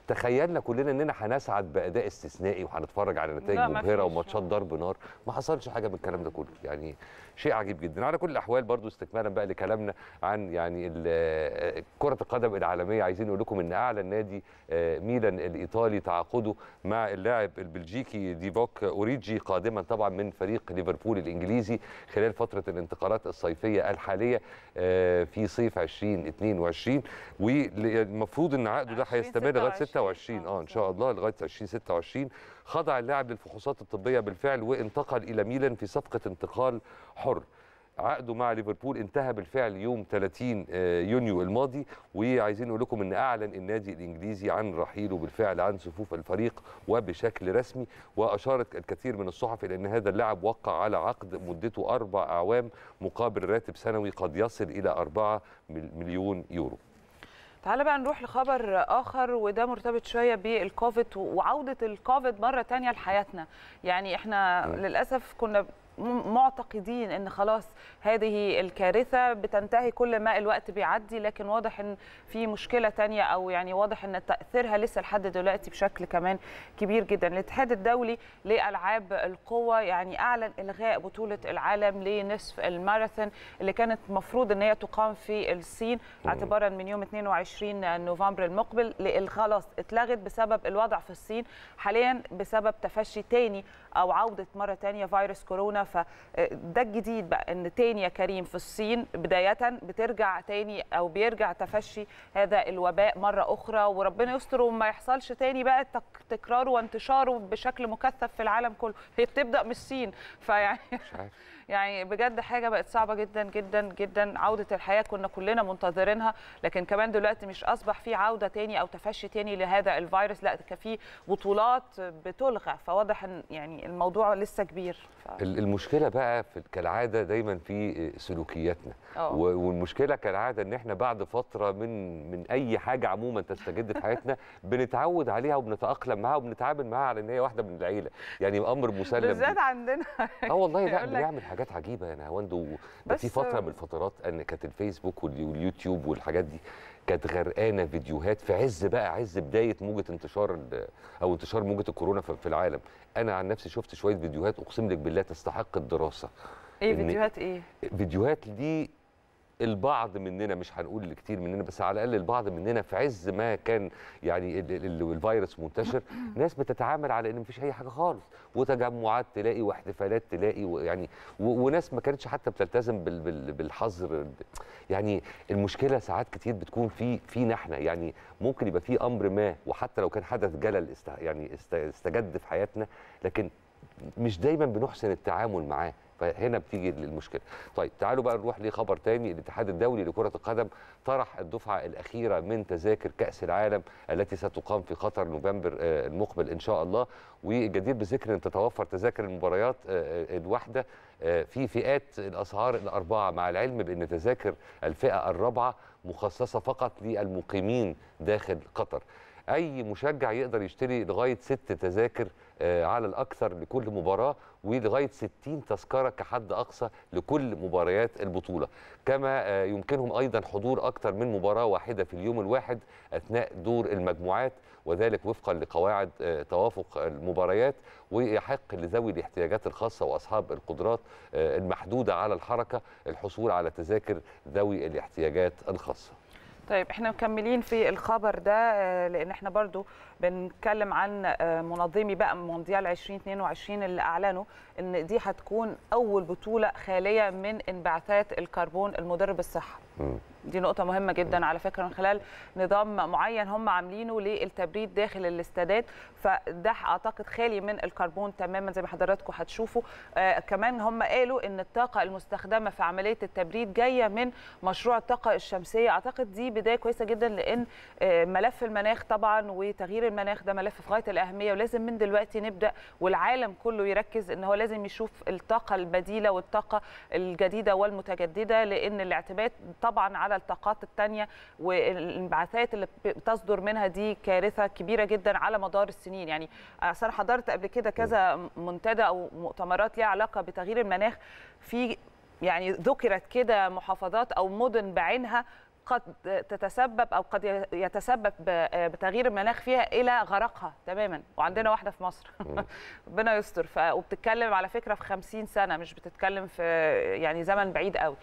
تخيلنا كلنا اننا هنسعد باداء استثنائي وهنتفرج على نتائج لا، ما مبهره فيش. وماتشات ضرب نار ما حصلش حاجه من الكلام ده كله يعني شيء عجيب جدا على كل الاحوال برضو استكمالا بقى لكلامنا عن يعني ال- كره القدم العالميه عايزين نقول لكم ان اعلن نادي آه، ميلان الايطالي تعاقده مع اللاعب البلجيكي ديفوك اوريجي قادما طبعا من فريق ليفربول الانجليزي خلال فتره الانتقالات الصيفيه الحاليه آه، في صيف 2022 والمفروض ان عقده ده هيستمر لغايه 26 اه ان شاء الله لغايه 2026 خضع اللاعب للفحوصات الطبيه بالفعل وانتقل الى ميلان في صفقه انتقال حر عقده مع ليفربول انتهى بالفعل يوم 30 آه، يونيو الماضي وعايزين نقول لكم ان اعلن النادي الانجليزي عن رحيله بالفعل عن صفوف الفريق وبشكل رسمي واشارت الكثير من الصحف الى ان هذا اللاعب وقع على عقد مدته اربع اعوام مقابل راتب سنوي قد يصل الى 4 مليون يورو تعالى بقى نروح لخبر اخر وده مرتبط شويه بالكوفيد وعوده الكوفيد مره تانية لحياتنا يعني احنا م. للاسف كنا م- معتقدين ان خلاص هذه الكارثه بتنتهي كل ما الوقت بيعدي لكن واضح ان في مشكله تانية او يعني واضح ان تاثيرها لسه لحد دلوقتي بشكل كمان كبير جدا الاتحاد الدولي لالعاب القوه يعني اعلن الغاء بطوله العالم لنصف الماراثون اللي كانت المفروض ان هي تقام في الصين اعتبارا من يوم 22 نوفمبر المقبل لأن خلاص اتلغت بسبب الوضع في الصين حاليا بسبب تفشي تاني او عوده مره تانية فيروس كورونا فده الجديد بقى ان تاني يا كريم في الصين بدايه بترجع تاني او بيرجع تفشي هذا الوباء مره اخرى وربنا يستر وما يحصلش تاني بقى تك- تكراره وانتشاره بشكل مكثف في العالم كله هي بتبدا من الصين فيعني مش عارف يعني بجد حاجه بقت صعبه جدا جدا جدا عوده الحياه كنا كلنا منتظرينها لكن كمان دلوقتي مش اصبح في عوده تاني او تفشي تاني لهذا الفيروس لا كان في بطولات بتلغى فواضح ان يعني الموضوع لسه كبير ف... ال- المشكله بقى في كالعاده دايما في سلوكياتنا اه و- والمشكله كالعاده ان احنا بعد فتره من من اي حاجه عموما تستجد في حياتنا بنتعود عليها وبنتاقلم معاها وبنتعامل معاها على ان هي واحده من العيله يعني امر مسلم بالذات بيه. عندنا اه والله لا يقول لك- بنعمل حاجات عجيبه يا نهاوند و- ده في بس- فتره من الفترات ان كانت الفيسبوك واليو- واليوتيوب والحاجات دي كانت غرقانه فيديوهات في عز بقى عز بدايه موجه انتشار ال- او انتشار موجه الكورونا في في العالم انا عن نفسي شفت شويه فيديوهات اقسم لك بالله تستحق الدراسه ايه إن- فيديوهات ايه فيديوهات دي البعض مننا مش هنقول الكتير مننا بس على الاقل البعض مننا في عز ما كان يعني ال- ال- ال- الفيروس منتشر ناس بتتعامل على ان مفيش اي حاجه خالص وتجمعات تلاقي واحتفالات تلاقي ويعني و- وناس ما كانتش حتى بتلتزم بال- بال- بالحظر يعني المشكله ساعات كتير بتكون في فينا احنا يعني ممكن يبقى في امر ما وحتى لو كان حدث جلل است يعني است- استجد في حياتنا لكن مش دايما بنحسن التعامل معاه فهنا بتيجي المشكله طيب تعالوا بقى نروح لخبر تاني الاتحاد الدولي لكره القدم طرح الدفعه الاخيره من تذاكر كاس العالم التي ستقام في قطر نوفمبر آه، المقبل ان شاء الله والجدير بذكر ان تتوفر تذاكر المباريات آه، آه، الواحده آه، في فئات الاسعار الاربعه مع العلم بان تذاكر الفئه الرابعه مخصصه فقط للمقيمين داخل قطر اي مشجع يقدر يشتري لغايه ست تذاكر آه، على الاكثر لكل مباراه ولغايه 60 تذكره كحد اقصى لكل مباريات البطوله كما آه، يمكنهم ايضا حضور اكثر من مباراه واحده في اليوم الواحد اثناء دور المجموعات وذلك وفقا لقواعد آه، توافق المباريات ويحق لذوي الاحتياجات الخاصه واصحاب القدرات آه، المحدوده على الحركه الحصول على تذاكر ذوي الاحتياجات الخاصه طيب احنا مكملين في الخبر ده آه، لان احنا برضو بنتكلم عن آه، منظمي بقى مونديال 2022 اللي اعلنوا ان دي هتكون اول بطوله خاليه من انبعاثات الكربون المضر بالصحه مم. دي نقطة مهمة جدا على فكرة من خلال نظام معين هم عاملينه للتبريد داخل الاستادات فده اعتقد خالي من الكربون تماما زي ما حضراتكم هتشوفوا آه كمان هم قالوا ان الطاقة المستخدمة في عملية التبريد جاية من مشروع الطاقة الشمسية اعتقد دي بداية كويسة جدا لان آه ملف المناخ طبعا وتغيير المناخ ده ملف في غاية الأهمية ولازم من دلوقتي نبدأ والعالم كله يركز ان هو لازم يشوف الطاقة البديلة والطاقة الجديدة والمتجددة لان الاعتماد طبعا على الطاقات التانية والانبعاثات اللي بتصدر منها دي كارثة كبيرة جدا على مدار السنين يعني أصلا حضرت قبل كده كذا منتدى أو مؤتمرات ليها علاقة بتغيير المناخ في يعني ذكرت كده محافظات أو مدن بعينها قد تتسبب او قد يتسبب ب- بتغيير المناخ فيها الى غرقها تماما وعندنا واحده في مصر ربنا يستر ف... وبتتكلم على فكره في 50 سنه مش بتتكلم في يعني زمن بعيد قوي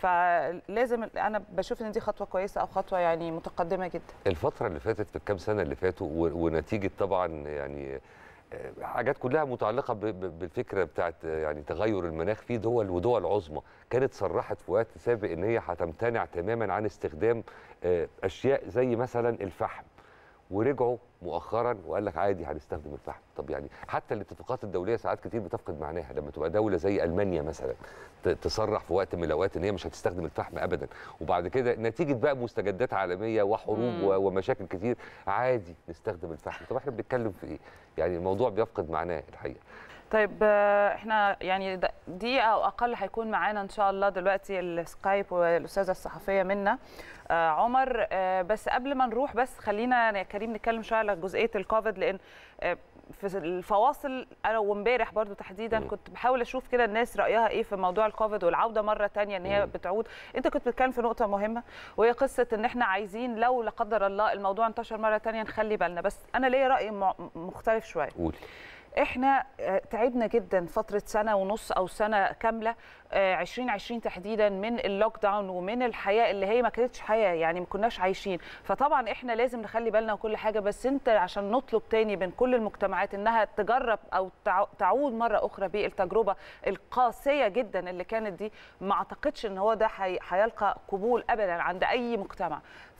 فلازم انا بشوف ان دي خطوه كويسه او خطوه يعني متقدمه جدا الفترة اللي فاتت في الكام سنة اللي فاتوا و- ونتيجة طبعا يعني آه، حاجات كلها متعلقة ب- ب- بالفكرة بتاعت آه، يعني تغير المناخ في دول ودول عظمى كانت صرحت في وقت سابق ان هي هتمتنع تماما عن استخدام آه، اشياء زي مثلا الفحم ورجعوا مؤخرا وقال لك عادي هنستخدم الفحم طب يعني حتى الاتفاقات الدوليه ساعات كتير بتفقد معناها لما تبقى دوله زي المانيا مثلا ت- تصرح في وقت من الاوقات ان هي مش هتستخدم الفحم ابدا وبعد كده نتيجه بقى مستجدات عالميه وحروب مم. و- ومشاكل كتير عادي نستخدم الفحم طب احنا بنتكلم في ايه يعني الموضوع بيفقد معناه الحقيقه طيب آه، احنا يعني د- دقيقه او اقل هيكون معانا ان شاء الله دلوقتي السكايب والاستاذه الصحفيه منا آه، عمر آه، بس قبل ما نروح بس خلينا يا كريم نتكلم شويه على جزئيه الكوفيد لان آه، في الفواصل انا وامبارح برضو تحديدا مم. كنت بحاول اشوف كده الناس رايها ايه في موضوع الكوفيد والعوده مره تانية ان هي مم. بتعود انت كنت بتتكلم في نقطه مهمه وهي قصه ان احنا عايزين لو لا قدر الله الموضوع انتشر مره تانية نخلي بالنا بس انا ليا راي مع- مختلف شويه قولي احنا آه، تعبنا جدا فتره سنه ونص او سنه كامله آه، 2020 تحديدا من اللوك داون ومن الحياه اللي هي ما كانتش حياه يعني ما كناش عايشين فطبعا احنا لازم نخلي بالنا وكل حاجه بس انت عشان نطلب تاني من كل المجتمعات انها تجرب او تع- تعود مره اخرى بالتجربه القاسيه جدا اللي كانت دي ما اعتقدش ان هو ده هي- هيلقى قبول ابدا عند اي مجتمع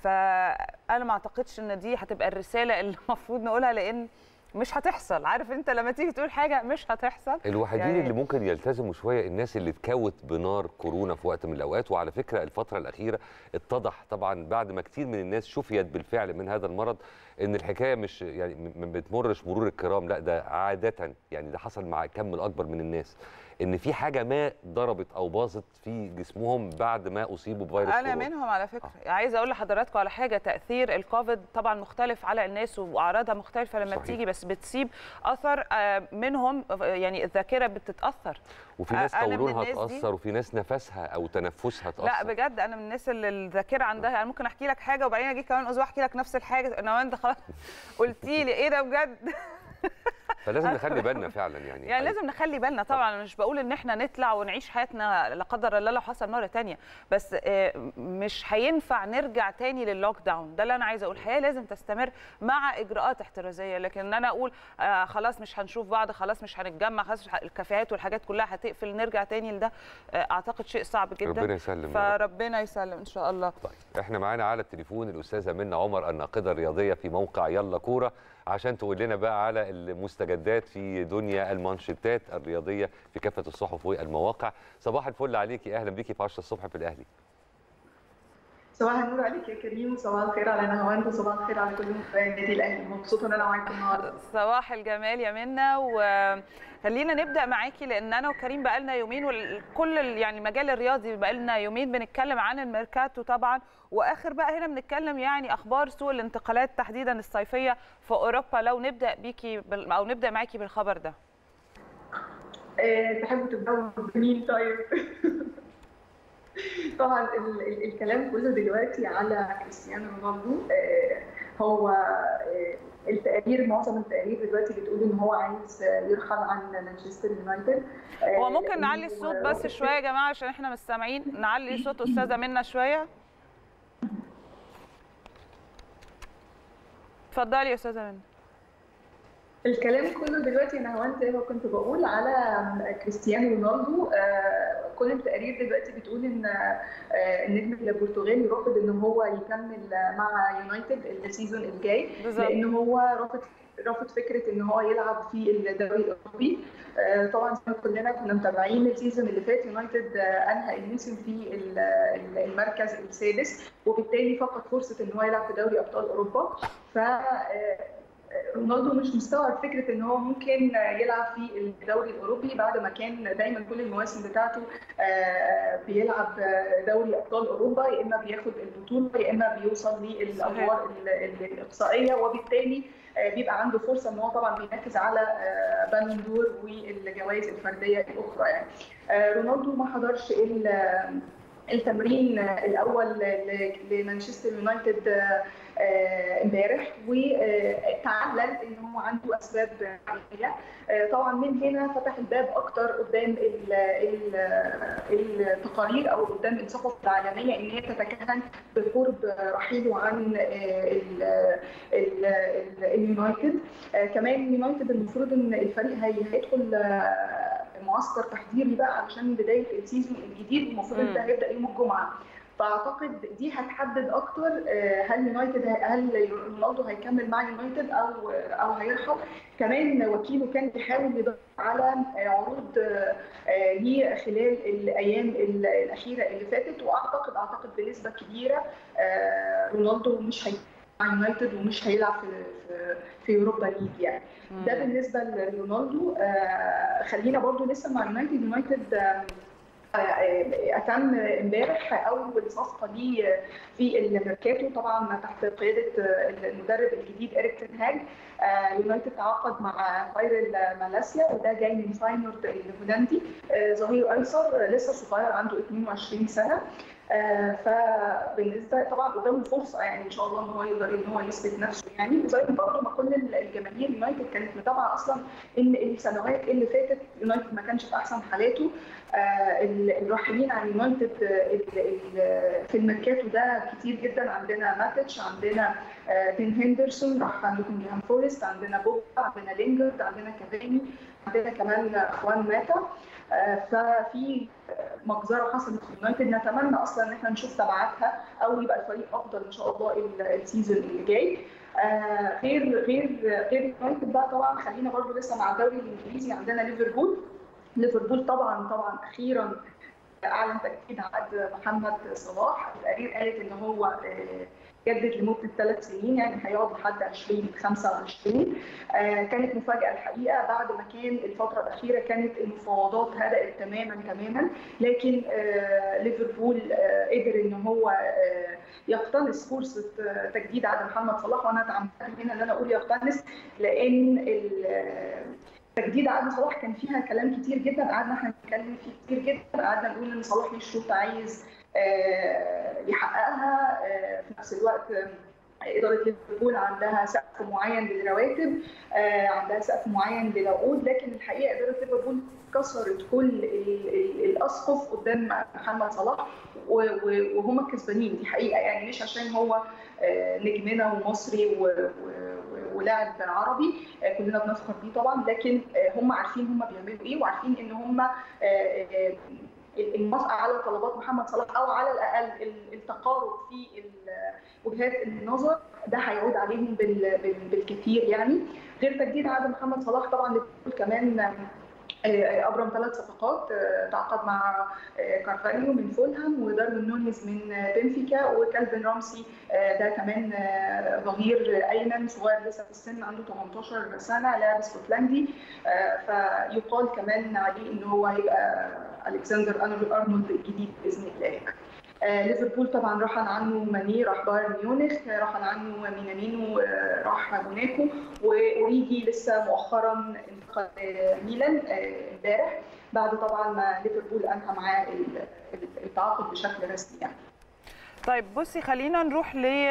فانا ما اعتقدش ان دي هتبقى الرساله اللي المفروض نقولها لان مش هتحصل عارف انت لما تيجي تقول حاجه مش هتحصل الوحيدين يعني- اللي ممكن يلتزموا شويه الناس اللي اتكوت بنار كورونا في وقت من الاوقات وعلى فكره الفتره الاخيره اتضح طبعا بعد ما كتير من الناس شفيت بالفعل من هذا المرض ان الحكايه مش يعني م- ما بتمرش مرور الكرام لا ده عاده يعني ده حصل مع كم الاكبر من الناس ان في حاجه ما ضربت او باظت في جسمهم بعد ما اصيبوا بفيروس انا كورونا منهم على فكره آه. عايزه اقول لحضراتكم على حاجه تاثير الكوفيد طبعا مختلف على الناس واعراضها مختلفه لما صحيح. تيجي بس بتسيب اثر آه، منهم آه، يعني الذاكره بتتاثر وفي ناس أنا من قولونها الناس دي- اتاثر وفي ناس نفسها او تنفسها اتاثر لا بجد انا من الناس اللي الذاكره عندها يعني ممكن احكي لك حاجه وبعدين اجي كمان اسبوع احكي لك نفس الحاجه انا انت خلاص قلتي لي ايه ده بجد فلازم نخلي بالنا فعلا يعني يعني لازم نخلي بالنا طبعا أنا مش بقول ان احنا نطلع ونعيش حياتنا لا قدر الله لو حصل مره تانية بس آه، مش هينفع نرجع تاني للوك داون ده اللي انا عايزه اقول الحياه لازم تستمر مع اجراءات احترازيه لكن ان انا اقول آه خلاص مش هنشوف بعض خلاص مش هنتجمع خلاص مش ه- الكافيهات والحاجات كلها هتقفل نرجع تاني لده آه اعتقد شيء صعب جدا ربنا يسلم يا رب. فربنا يسلم ان شاء الله طيب احنا معانا على التليفون الاستاذه منى عمر الناقده الرياضيه في موقع يلا كوره عشان تقول لنا بقى على المستجدات في دنيا المانشيتات الرياضيه في كافه الصحف والمواقع صباح الفل عليكي اهلا بيكي في 10 الصبح في الاهلي صباح النور عليك يا كريم وصباح الخير على نهاوند وصباح الخير على كل متابعي النادي الاهلي مبسوطه ان انا معاكم النهارده صباح الجمال يا منى وخلينا نبدا معاكي لان انا وكريم بقالنا يومين وكل يعني المجال الرياضي بقالنا يومين بنتكلم عن الميركاتو طبعا واخر بقى هنا بنتكلم يعني اخبار سوق الانتقالات تحديدا الصيفيه في اوروبا لو نبدا بيكي بال- او نبدا معاكي بالخبر ده أه تحبوا تبداوا بمين طيب طبعا ال ال الكلام كله دلوقتي على كريستيانو رونالدو أه هو أه التقارير معظم التقارير دلوقتي بتقول ان هو عايز يرحل عن مانشستر يونايتد أه هو ممكن لأنه نعلي الصوت بس شويه يا جماعه عشان احنا مش سامعين نعلي صوت استاذه منى شويه اتفضلي يا استاذه منى الكلام كله دلوقتي انا هوان زي ما كنت بقول على كريستيانو رونالدو آه، كل التقارير دلوقتي بتقول ان آه، النجم البرتغالي رافض ان هو يكمل مع يونايتد السيزون الجاي بالظبط لان هو رافض رافض فكره ان هو يلعب في الدوري الاوروبي آه، طبعا زي ما كلنا كنا متابعين السيزون اللي فات يونايتد آه، انهى الموسم في ال- ال- المركز السادس وبالتالي فقد فرصه ان هو يلعب في دوري ابطال اوروبا ف آه، رونالدو مش مستوعب فكره ان هو ممكن يلعب في الدوري الاوروبي بعد ما كان دايما كل المواسم بتاعته آه، بيلعب دوري ابطال اوروبا يا اما بياخد البطوله يا اما بيوصل للادوار ال- ال- الاقصائيه وبالتالي آه، بيبقى عنده فرصه ان هو طبعا بينافس على آه، بالون دور والجوائز الفرديه الاخرى يعني آه، رونالدو ما حضرش ال- التمرين الاول ل- لمانشستر يونايتد آه، آه، امبارح وتعلل ان هو عنده اسباب عمليه آه، طبعا من هنا فتح الباب اكتر قدام ال- ال- التقارير او قدام الصحف العالميه ان هي تتكهن بقرب رحيله عن آه، ال- ال- ال- اليونايتد آه، كمان اليونايتد المفروض ان الفريق هي- هيدخل آه، معسكر تحضيري بقى علشان بدايه السيزون الجديد المفروض مم. ده هيبدا يوم الجمعه فاعتقد دي هتحدد اكتر آه، هل يونايتد هل رونالدو هيكمل مع يونايتد او او هيرحل كمان وكيله كان بيحاول يدور على آه، عروض آه، آه، ليه خلال الايام ال- الاخيره اللي فاتت واعتقد اعتقد بنسبه كبيره آه، رونالدو مش هيكمل مع يونايتد ومش هيلعب في في في اوروبا ليج يعني ده بالنسبه لرونالدو آه، خلينا برضو لسه مع يونايتد يونايتد آه، آه، اتم امبارح اول صفقه ليه في الميركاتو طبعا تحت قياده المدرب الجديد اريك تن هاج آه، يونايتد تعاقد مع فايرل مالاسيا وده جاي من فاينورد الهولندي آه، ظهير ايسر لسه صغير عنده 22 سنه آه، فبالنسبه طبعا قدامه فرصه يعني ان شاء الله ان هو يقدر ان هو يثبت نفسه يعني وزي برضه ما كل الجماهير يونايتد كانت متابعه اصلا ان السنوات اللي فاتت يونايتد ما كانش في احسن حالاته آه، ال- الراحلين عن يونايتد آه، ال- ال- في الميركاتو ده كتير جدا عندنا ماتش عندنا آه، تين هندرسون راح نوتنجهام فورست عندنا بوبا عندنا لينجرد عندنا كافاني عندنا كمان اخوان ماتا آه، ففي مجزره حصلت في يونايتد نتمنى اصلا ان احنا نشوف تبعاتها او يبقى الفريق افضل ان شاء الله ال- السيزون اللي جاي آه، غير غير غير يونايتد بقى طبعا خلينا برضو لسه مع الدوري الانجليزي عندنا ليفربول ليفربول طبعا طبعا اخيرا اعلن تجديد عقد محمد صلاح التقارير قالت ان هو آه، جدد لمده ثلاث سنين يعني هيقعد لحد 2025 آه، كانت مفاجاه الحقيقه بعد ما كان الفتره الاخيره كانت المفاوضات هدأت تماما تماما لكن آه، ليفربول آه، قدر ان هو آه، يقتنص فرصه آه، تجديد عقد محمد صلاح وانا اتعمدت هنا ان انا اقول يقتنص لان ال- آه، تجديد عقد صلاح كان فيها كلام كتير جدا قعدنا احنا نتكلم فيه كتير جدا قعدنا نقول ان صلاح ليه شروط عايز آه، يحققها آه، في نفس الوقت آه، إدارة ليفربول عندها سقف معين للرواتب آه، عندها سقف معين للعقود لكن الحقيقة إدارة ليفربول كسرت كل ال- ال- الأسقف قدام محمد صلاح و- و- وهم الكسبانين دي حقيقة يعني مش عشان هو آه، نجمنا ومصري و- و- و- ولاعب عربي آه، كلنا بنفخر بيه طبعا لكن آه، هم عارفين هم بيعملوا ايه وعارفين ان هم آه، آه، الموافقه على طلبات محمد صلاح او على الاقل ال- التقارب في ال- وجهات النظر ده هيعود عليهم بال- بال- بالكثير يعني غير تجديد عقد محمد صلاح طبعا ليفربول كمان آه، ابرم ثلاث صفقات آه، تعاقد مع آه، كارفاليو من فولهام وداروين نونيز من آه، بنفيكا وكالفين رامسي آه، ده كمان آه، ظهير ايمن صغير لسه في السن عنده 18 سنه لاعب اسكتلندي آه، فيقال كمان عليه ان هو هيبقى الكسندر أرنولد- ارنولد الجديد باذن الله يعني. آه، ليفربول طبعا رحل عنه ماني راح بايرن ميونخ آه، رحل عنه مينامينو آه، راح موناكو واوريجي لسه مؤخرا انتقل آه، ميلان آه، امبارح بعد طبعا ما ليفربول انهى معاه ال- ال- التعاقد بشكل رسمي يعني طيب بصي خلينا نروح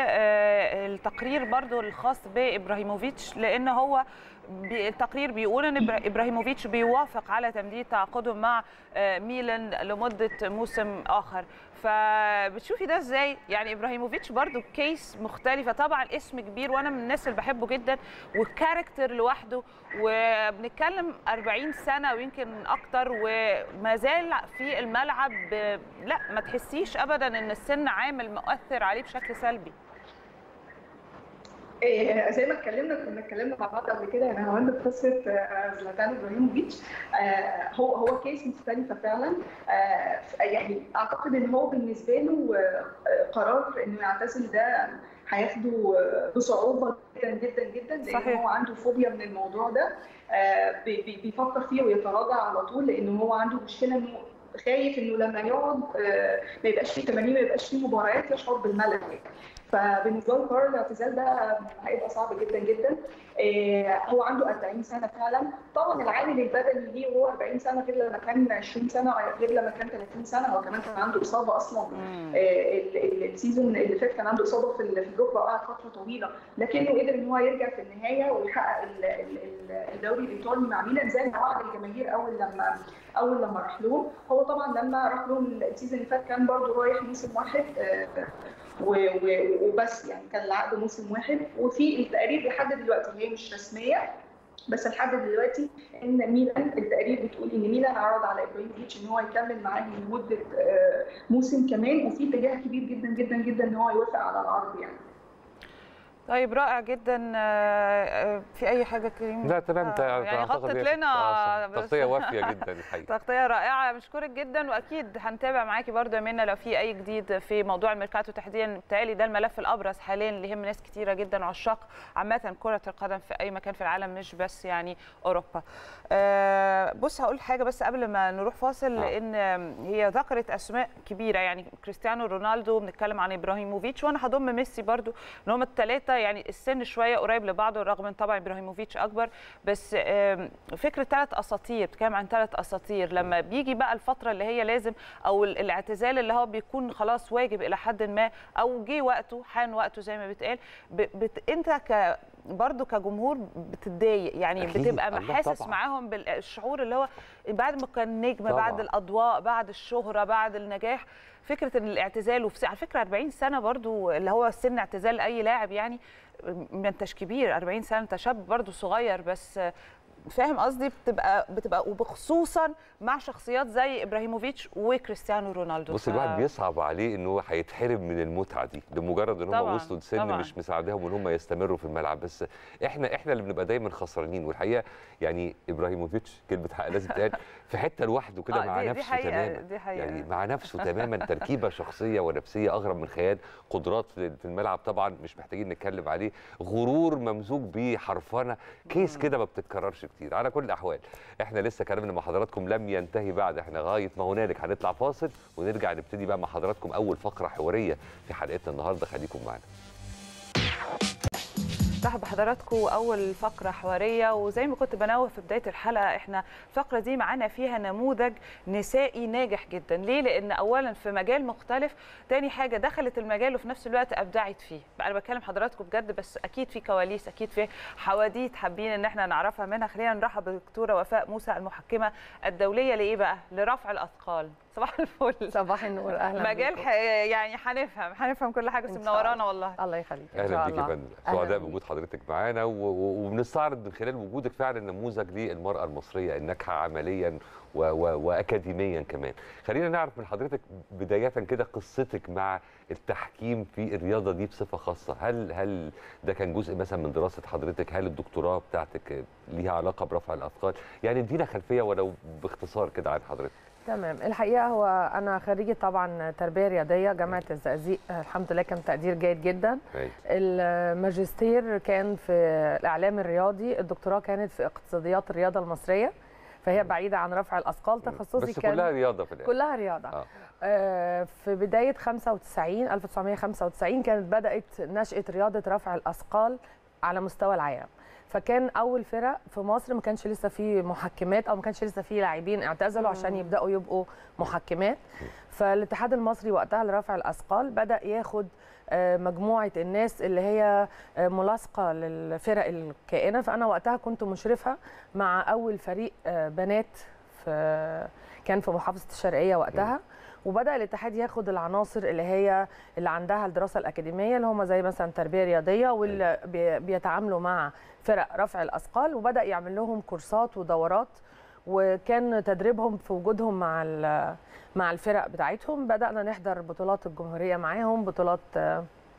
للتقرير برضو الخاص بإبراهيموفيتش لأن هو بي- التقرير بيقول ان إبرا- ابراهيموفيتش بيوافق على تمديد تعاقده مع آه، ميلان لمده موسم اخر فبتشوفي ده ازاي يعني ابراهيموفيتش برضو كيس مختلفه طبعا اسم كبير وانا من الناس اللي بحبه جدا والكاركتر لوحده وبنتكلم 40 سنه ويمكن اكتر وما زال في الملعب آه، لا ما تحسيش ابدا ان السن عامل مؤثر عليه بشكل سلبي إيه، زي ما اتكلمنا كنا اتكلمنا مع بعض قبل كده انا هوند قصه آه، زلاتان ابراهيموفيتش آه، هو هو كيس مختلفه فعلا آه، يعني اعتقد ان هو بالنسبه له آه، قرار انه يعتزل ده هياخده آه، بصعوبه جدا جدا جدا لان صحيح. هو عنده فوبيا من الموضوع ده آه، بي- بي- بيفكر فيه ويتراجع على طول لان هو عنده مشكله انه خايف انه لما يقعد آه، ما يبقاش فيه تمارين ما يبقاش فيه مباريات يشعر بالملل ف فبالنسبه له قرار الاعتزال ده هيبقى صعب جدا جدا آه، هو عنده 40 سنه فعلا طبعا العامل البدني ليه وهو 40 سنه غير لما كان 20 سنه غير لما كان 30 سنه هو كمان كان عنده اصابه اصلا آه، ال- ال- السيزون اللي فات كان عنده اصابه في ال- في الركبه وقعد فتره طويله لكنه قدر ان هو يرجع في النهايه ويحقق ال- ال- ال- الدوري الايطالي مع ميلان زي ما وعد الجماهير اول لما اول لما راح لهم هو طبعا لما راح لهم السيزون اللي فات كان برضه رايح موسم واحد آه، و- و- وبس يعني كان العقد موسم واحد وفي التقارير لحد دلوقتي هي مش رسميه بس لحد دلوقتي ان ميلان التقارير بتقول ان ميلان عرض على ابراهيموفيتش ان هو يكمل معاه لمده آه، موسم كمان وفي اتجاه كبير جدا جدا جدا ان هو يوافق على العرض يعني طيب رائع جدا آه، آه، في اي حاجه كريم لا تمام آه، يعني أعتقد غطت هي- لنا آه، بس- تغطيه وافيه جدا الحقيقه تغطيه رائعه بشكرك جدا واكيد هنتابع معاكي برضو يا منى لو في اي جديد في موضوع الميركاتو تحديدا بالتالي ده الملف الابرز حاليا اللي يهم ناس كتيره جدا عشاق عامه كره القدم في اي مكان في العالم مش بس يعني اوروبا آه، بص هقول حاجه بس قبل ما نروح فاصل آه. لان هي ذكرت اسماء كبيره يعني كريستيانو رونالدو بنتكلم عن ابراهيموفيتش وانا هضم ميسي برضو ان هم الثلاثه يعني السن شويه قريب لبعضه رغم ان طبعا ابراهيموفيتش اكبر بس آم، فكره ثلاث اساطير بتتكلم عن ثلاث اساطير لما بيجي بقى الفتره اللي هي لازم او ال- الاعتزال اللي هو بيكون خلاص واجب الى حد ما او جه وقته حان وقته زي ما بيتقال ب- بت انت ك برضه كجمهور بتتضايق يعني أكيد، بتبقى الله محاسس طبعاً. معاهم بالشعور اللي هو بعد ما كان نجم طبعاً. بعد الاضواء بعد الشهره بعد النجاح فكره ان الاعتزال وفي على فكره 40 سنه برضو اللي هو سن اعتزال اي لاعب يعني ما انتش كبير 40 سنه انت شاب برضو صغير بس فاهم قصدي بتبقى بتبقى وبخصوصا مع شخصيات زي ابراهيموفيتش وكريستيانو رونالدو بص ف- الواحد بيصعب عليه ان هو هيتحرم من المتعه دي لمجرد ان هم طبعاً، وصلوا لسن طبعاً. مش مساعدهم ان هم يستمروا في الملعب بس احنا احنا اللي بنبقى دايما خسرانين والحقيقه يعني ابراهيموفيتش كلمه حق لازم تتقال في حته لوحده كده آه، مع دي- دي نفسه حقيقة، تماما دي حقيقة. يعني مع نفسه تماما تركيبه شخصيه ونفسيه اغرب من خيال قدرات في في الملعب طبعا مش محتاجين نتكلم عليه غرور ممزوج بحرفنه كيس كده ما بتتكررش كتير على كل الاحوال احنا لسه كلامنا مع حضراتكم لم ينتهي بعد احنا غايه ما هنالك هنطلع فاصل ونرجع نبتدي بقى مع حضراتكم اول فقره حواريه في حلقتنا النهارده خليكم معانا مرحبا بحضراتكم اول فقره حواريه وزي ما كنت بنوه في بدايه الحلقه احنا الفقره دي معانا فيها نموذج نسائي ناجح جدا ليه لان اولا في مجال مختلف تاني حاجه دخلت المجال وفي نفس الوقت ابدعت فيه بقى انا بكلم حضراتكم بجد بس اكيد في كواليس اكيد في حواديت حابين ان احنا نعرفها منها خلينا نرحب بالدكتوره وفاء موسى المحكمه الدوليه لايه بقى لرفع الاثقال صباح الفل صباح النور اهلا مجال بيكم. ح... يعني هنفهم هنفهم كل حاجه بس إن شاء منورانا الله. والله الله يخليك إن اهلا شاء بيك يا الله. فندم أهلاً سعداء بيك. بوجود حضرتك معانا و- و- وبنستعرض من خلال وجودك فعلا نموذج للمراه المصريه الناجحه عمليا و و واكاديميا كمان خلينا نعرف من حضرتك بدايه كده قصتك مع التحكيم في الرياضه دي بصفه خاصه هل هل ده كان جزء مثلا من دراسه حضرتك هل الدكتوراه بتاعتك ليها علاقه برفع الاثقال يعني ادينا خلفيه ولو باختصار كده عن حضرتك تمام الحقيقه هو انا خريجه طبعا تربيه رياضيه جامعه الزقازيق الحمد لله كان تقدير جيد جدا أيوة. الماجستير كان في الاعلام الرياضي الدكتوراه كانت في اقتصاديات الرياضه المصريه فهي بعيده عن رفع الاثقال تخصصي بس كان كلها رياضه في الاخر كلها رياضه آه. آه، في بدايه 95 1995 كانت بدات نشاه رياضه رفع الاثقال على مستوى العالم فكان اول فرق في مصر ما كانش لسه في محكمات او ما كانش لسه في لاعبين اعتزلوا عشان يبداوا يبقوا محكمات فالاتحاد المصري وقتها لرفع الاثقال بدا ياخد آه، مجموعه الناس اللي هي آه، ملاصقه للفرق الكائنه فانا وقتها كنت مشرفه مع اول فريق آه، بنات في كان في محافظه الشرقيه وقتها وبدا الاتحاد ياخد العناصر اللي هي اللي عندها الدراسه الاكاديميه اللي هم زي مثلا تربيه رياضيه واللي بي- بيتعاملوا مع فرق رفع الاثقال وبدا يعمل لهم كورسات ودورات وكان تدريبهم في وجودهم مع ال- مع الفرق بتاعتهم بدانا نحضر بطولات الجمهوريه معاهم بطولات آه،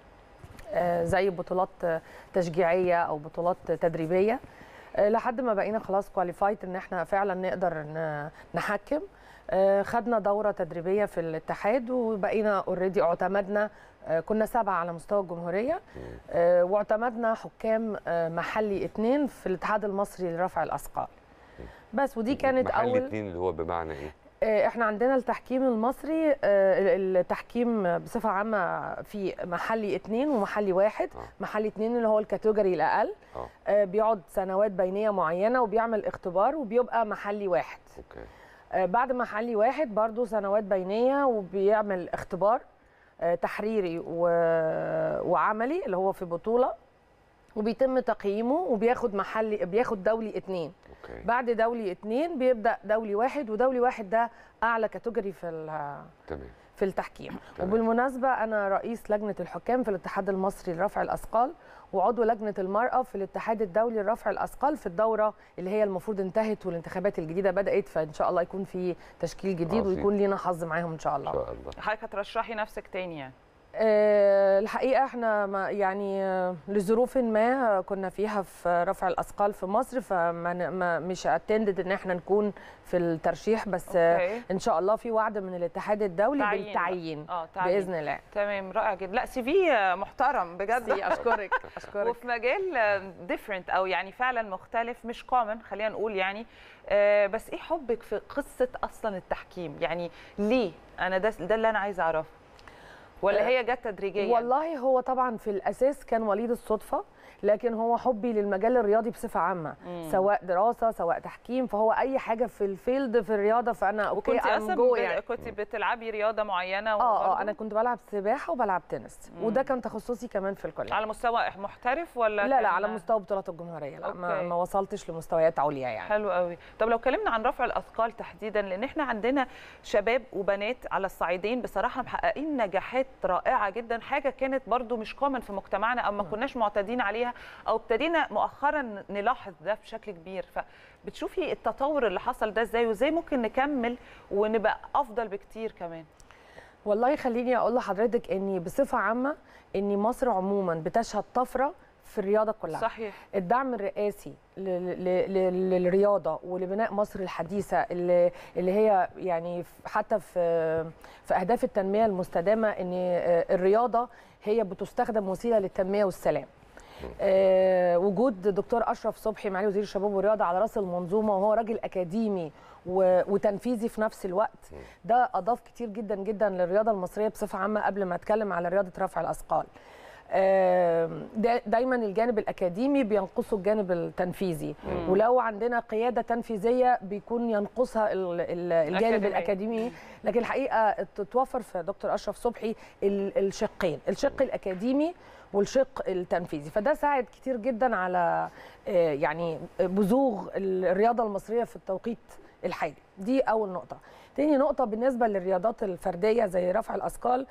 آه، زي بطولات آه، تشجيعيه او بطولات تدريبيه آه، لحد ما بقينا خلاص كواليفايد ان احنا فعلا نقدر ن- نحكم آه، خدنا دوره تدريبيه في الاتحاد وبقينا اوريدي اعتمدنا آه، كنا سبعه على مستوى الجمهوريه آه، واعتمدنا حكام آه، محلي اثنين في الاتحاد المصري لرفع الاثقال بس ودي كانت محل اول اتنين اللي هو بمعنى ايه آه، احنا عندنا التحكيم المصري آه، ال- التحكيم بصفه عامه في محلي اتنين ومحلي واحد آه. محلي اتنين اللي هو الكاتيجوري الاقل اه آه، بيقعد سنوات بينيه معينه وبيعمل اختبار وبيبقى محلي واحد اوكي آه، بعد محلي واحد برضو سنوات بينيه وبيعمل اختبار آه، تحريري و- وعملي اللي هو في بطوله وبيتم تقييمه وبياخد محلي بياخد دولي اتنين اوكي بعد دولي اتنين بيبدا دولي واحد ودولي واحد ده اعلى كاتيجوري في ال- تمام في التحكيم تمام. وبالمناسبه انا رئيس لجنه الحكام في الاتحاد المصري لرفع الاثقال وعضو لجنه المراه في الاتحاد الدولي لرفع الاثقال في الدوره اللي هي المفروض انتهت والانتخابات الجديده بدات فان شاء الله يكون في تشكيل جديد عظيم. ويكون لينا حظ معاهم ان شاء ان الله شاء الله حضرتك هترشحي نفسك تاني يعني آه، الحقيقه احنا ما يعني آه، لظروف ما كنا فيها في رفع الاثقال في مصر فما ما مش اتندد ان احنا نكون في الترشيح بس آه، اوكي ان شاء الله في وعد من الاتحاد الدولي تعيين بقى. بالتعيين اه تعيين باذن الله تمام رائع جدا لا سي في محترم بجد ميرسي، اشكرك اشكرك وفي مجال ديفرنت او يعني فعلا مختلف مش كومن خلينا نقول يعني آه، بس ايه حبك في قصه اصلا التحكيم يعني ليه انا ده ده اللي انا عايزه اعرفه ولا آه، هي جت تدريجيا والله هو طبعا في الاساس كان وليد الصدفه لكن هو حبي للمجال الرياضي بصفه عامه مم. سواء دراسه سواء تحكيم فهو اي حاجه في الفيلد في الرياضه فانا اوكي وكنت I'm اصلا go ب- يعني كنت بتلعبي رياضه معينه اه اه وبرضه انا كنت بلعب سباحه وبلعب تنس مم. وده كان تخصصي كمان في الكليه على مستوى محترف ولا لا لا كان- على مستوى بطولات الجمهوريه لا ما, أوكي. ما وصلتش لمستويات عليا يعني حلو قوي طب لو اتكلمنا عن رفع الاثقال تحديدا لان احنا عندنا شباب وبنات على الصعيدين بصراحه محققين نجاحات رائعه جدا حاجه كانت برضو مش كومن في مجتمعنا او ما كناش معتادين عليها او ابتدينا مؤخرا نلاحظ ده بشكل كبير فبتشوفي التطور اللي حصل ده ازاي وازاي ممكن نكمل ونبقى افضل بكتير كمان والله خليني اقول لحضرتك اني بصفه عامه ان مصر عموما بتشهد طفره في الرياضه كلها صحيح الدعم الرئاسي ل- ل- ل- للرياضه ولبناء مصر الحديثه اللي اللي هي يعني ف- حتى في في اهداف التنميه المستدامه ان آه، الرياضه هي بتستخدم وسيله للتنميه والسلام. آه، وجود دكتور اشرف صبحي معالي وزير الشباب والرياضه على راس المنظومه وهو راجل اكاديمي و- وتنفيذي في نفس الوقت ده اضاف كتير جدا جدا للرياضه المصريه بصفه عامه قبل ما اتكلم على رياضه رفع الاثقال. آم، دا- دايما الجانب الاكاديمي بينقصه الجانب التنفيذي مم. ولو عندنا قياده تنفيذيه بيكون ينقصها ال- ال- الجانب أكاديمية. الاكاديمي لكن الحقيقه تتوفر في دكتور اشرف صبحي ال- الشقين الشق الاكاديمي والشق التنفيذي فده ساعد كتير جدا على آه، يعني بزوغ الرياضه المصريه في التوقيت الحالي دي اول نقطه تاني نقطه بالنسبه للرياضات الفرديه زي رفع الاثقال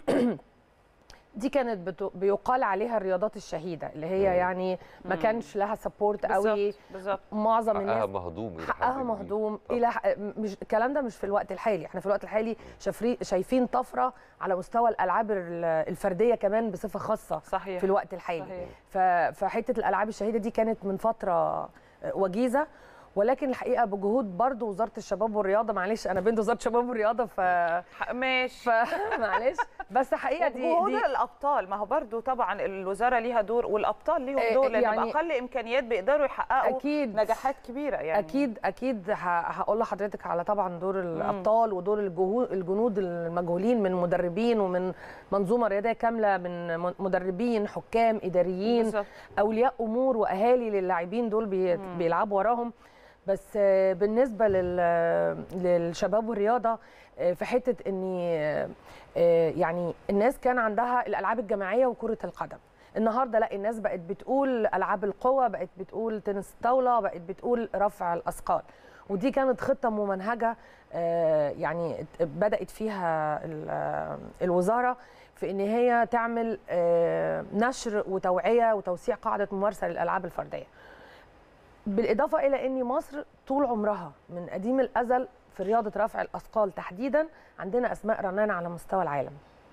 دي كانت بتو- بيقال عليها الرياضات الشهيده اللي هي مم. يعني ما مم. كانش لها سبورت قوي بالظبط بالظبط معظم الناس حقها مهضوم إلى حد حقها كبير. مهضوم طبعاً. الى ح- مش الكلام ده مش في الوقت الحالي احنا في الوقت الحالي شافري- شايفين طفره على مستوى الالعاب ال- الفرديه كمان بصفه خاصه صحيح في الوقت الحالي صحيح. ف- فحته الالعاب الشهيده دي كانت من فتره وجيزه ولكن الحقيقه بجهود برضو وزاره الشباب والرياضه معلش انا بنت وزاره الشباب والرياضه ف ح- ماشي معلش بس حقيقه دي, وهو دي ده الابطال ما هو برضو طبعا الوزاره ليها دور والابطال ليهم آه، دور لان يعني باقل امكانيات بيقدروا يحققوا أكيد. نجاحات كبيره يعني اكيد اكيد ه- هقول لحضرتك على طبعا دور الابطال ودور الجهو- الجنود المجهولين من مدربين ومن منظومه رياضيه كامله من م- مدربين حكام اداريين بالظبط. اولياء امور واهالي للاعبين دول بي- مم. بيلعبوا وراهم بس آه، بالنسبه لل- للشباب والرياضه آه، في حته ان آه، يعني الناس كان عندها الالعاب الجماعيه وكره القدم النهارده لا الناس بقت بتقول العاب القوى بقت بتقول تنس الطاوله بقت بتقول رفع الاثقال ودي كانت خطه ممنهجه آه، يعني بدات فيها ال- آه، الوزاره في ان هي تعمل آه، نشر وتوعيه وتوسيع قاعده ممارسه للالعاب الفرديه بالاضافه الى ان مصر طول عمرها من قديم الازل في رياضه رفع الاثقال تحديدا عندنا اسماء رنانه على مستوى العالم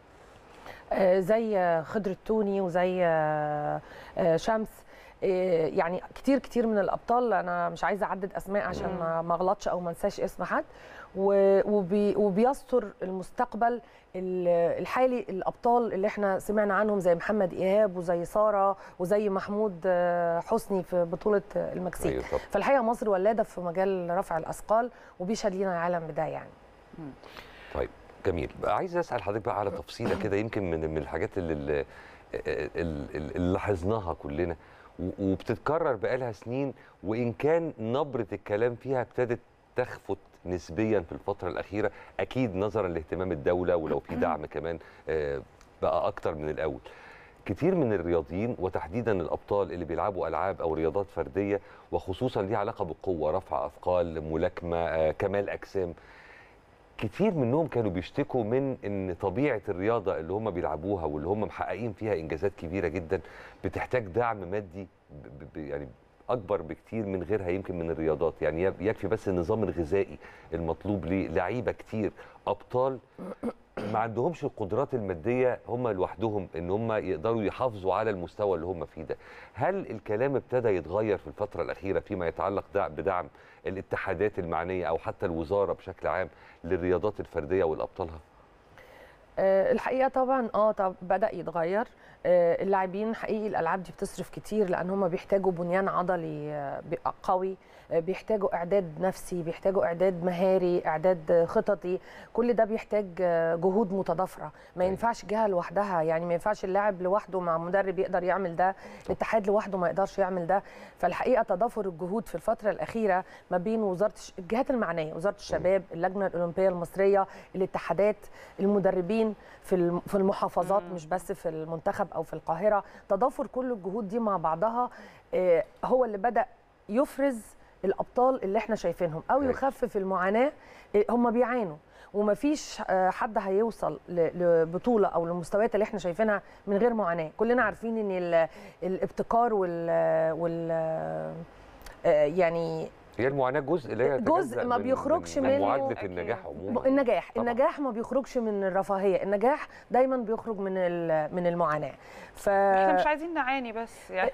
آه، زي آه، خضر التوني وزي آه، آه، شمس آه، يعني كتير كتير من الابطال انا مش عايزه اعدد اسماء عشان ما ما اغلطش او ما انساش اسم حد و- وبي وبيستر المستقبل ال- الحالي الابطال اللي احنا سمعنا عنهم زي محمد ايهاب وزي ساره وزي محمود آه، حسني في بطوله المكسيك أيوة طبعاً. فالحقيقه مصر ولاده في مجال رفع الاثقال وبيشهد لينا العالم بده يعني طيب جميل عايز اسال حضرتك بقى على تفصيله كده يمكن من من الحاجات اللي, اللي, اللي لاحظناها كلنا و- وبتتكرر بقالها سنين وان كان نبره الكلام فيها ابتدت تخفت نسبيا في الفتره الاخيره اكيد نظرا لاهتمام الدوله ولو في دعم كمان آه، بقى اكتر من الاول كتير من الرياضيين وتحديدا الابطال اللي بيلعبوا العاب او رياضات فرديه وخصوصا ليها علاقه بالقوه رفع اثقال ملاكمه آه، كمال اجسام كتير منهم كانوا بيشتكوا من ان طبيعه الرياضه اللي هم بيلعبوها واللي هم محققين فيها انجازات كبيره جدا بتحتاج دعم مادي ب- ب- يعني اكبر بكتير من غيرها يمكن من الرياضات يعني يب- يكفي بس النظام الغذائي المطلوب للعيبه كتير ابطال ما عندهمش القدرات الماديه هم لوحدهم ان هم يقدروا يحافظوا على المستوى اللي هم فيه ده هل الكلام ابتدى يتغير في الفتره الاخيره فيما يتعلق دع- بدعم الاتحادات المعنيه او حتى الوزاره بشكل عام للرياضات الفرديه والابطالها آه، الحقيقه طبعا اه طب بدا يتغير آه، اللاعبين حقيقي الالعاب دي بتصرف كتير لان هم بيحتاجوا بنيان عضلي آه، بيبقى قوي آه، بيحتاجوا اعداد نفسي بيحتاجوا اعداد مهاري اعداد آه، خططي كل ده بيحتاج آه، جهود متضافره ما ينفعش جهه لوحدها يعني ما ينفعش اللاعب لوحده مع مدرب يقدر يعمل ده الاتحاد لوحده ما يقدرش يعمل ده فالحقيقه تضافر الجهود في الفتره الاخيره ما بين وزاره الش- الجهات المعنيه وزاره الشباب اللجنه الاولمبيه المصريه الاتحادات المدربين في الم- في المحافظات مش بس في المنتخب او في القاهره تضافر كل الجهود دي مع بعضها آه، هو اللي بدا يفرز الابطال اللي احنا شايفينهم او يخفف المعاناه آه، هم بيعانوا ومفيش آه، حد هيوصل ل- لبطوله او للمستويات اللي احنا شايفينها من غير معاناه كلنا عارفين ان ال- الابتكار وال وال آه، يعني هي المعاناه جزء لا يتجزأ جزء ما من- بيخرجش من منه معادله النجاح عموما النجاح طبعاً. النجاح ما بيخرجش من الرفاهيه النجاح دايما بيخرج من ال- من المعاناه ف احنا مش عايزين نعاني بس يعني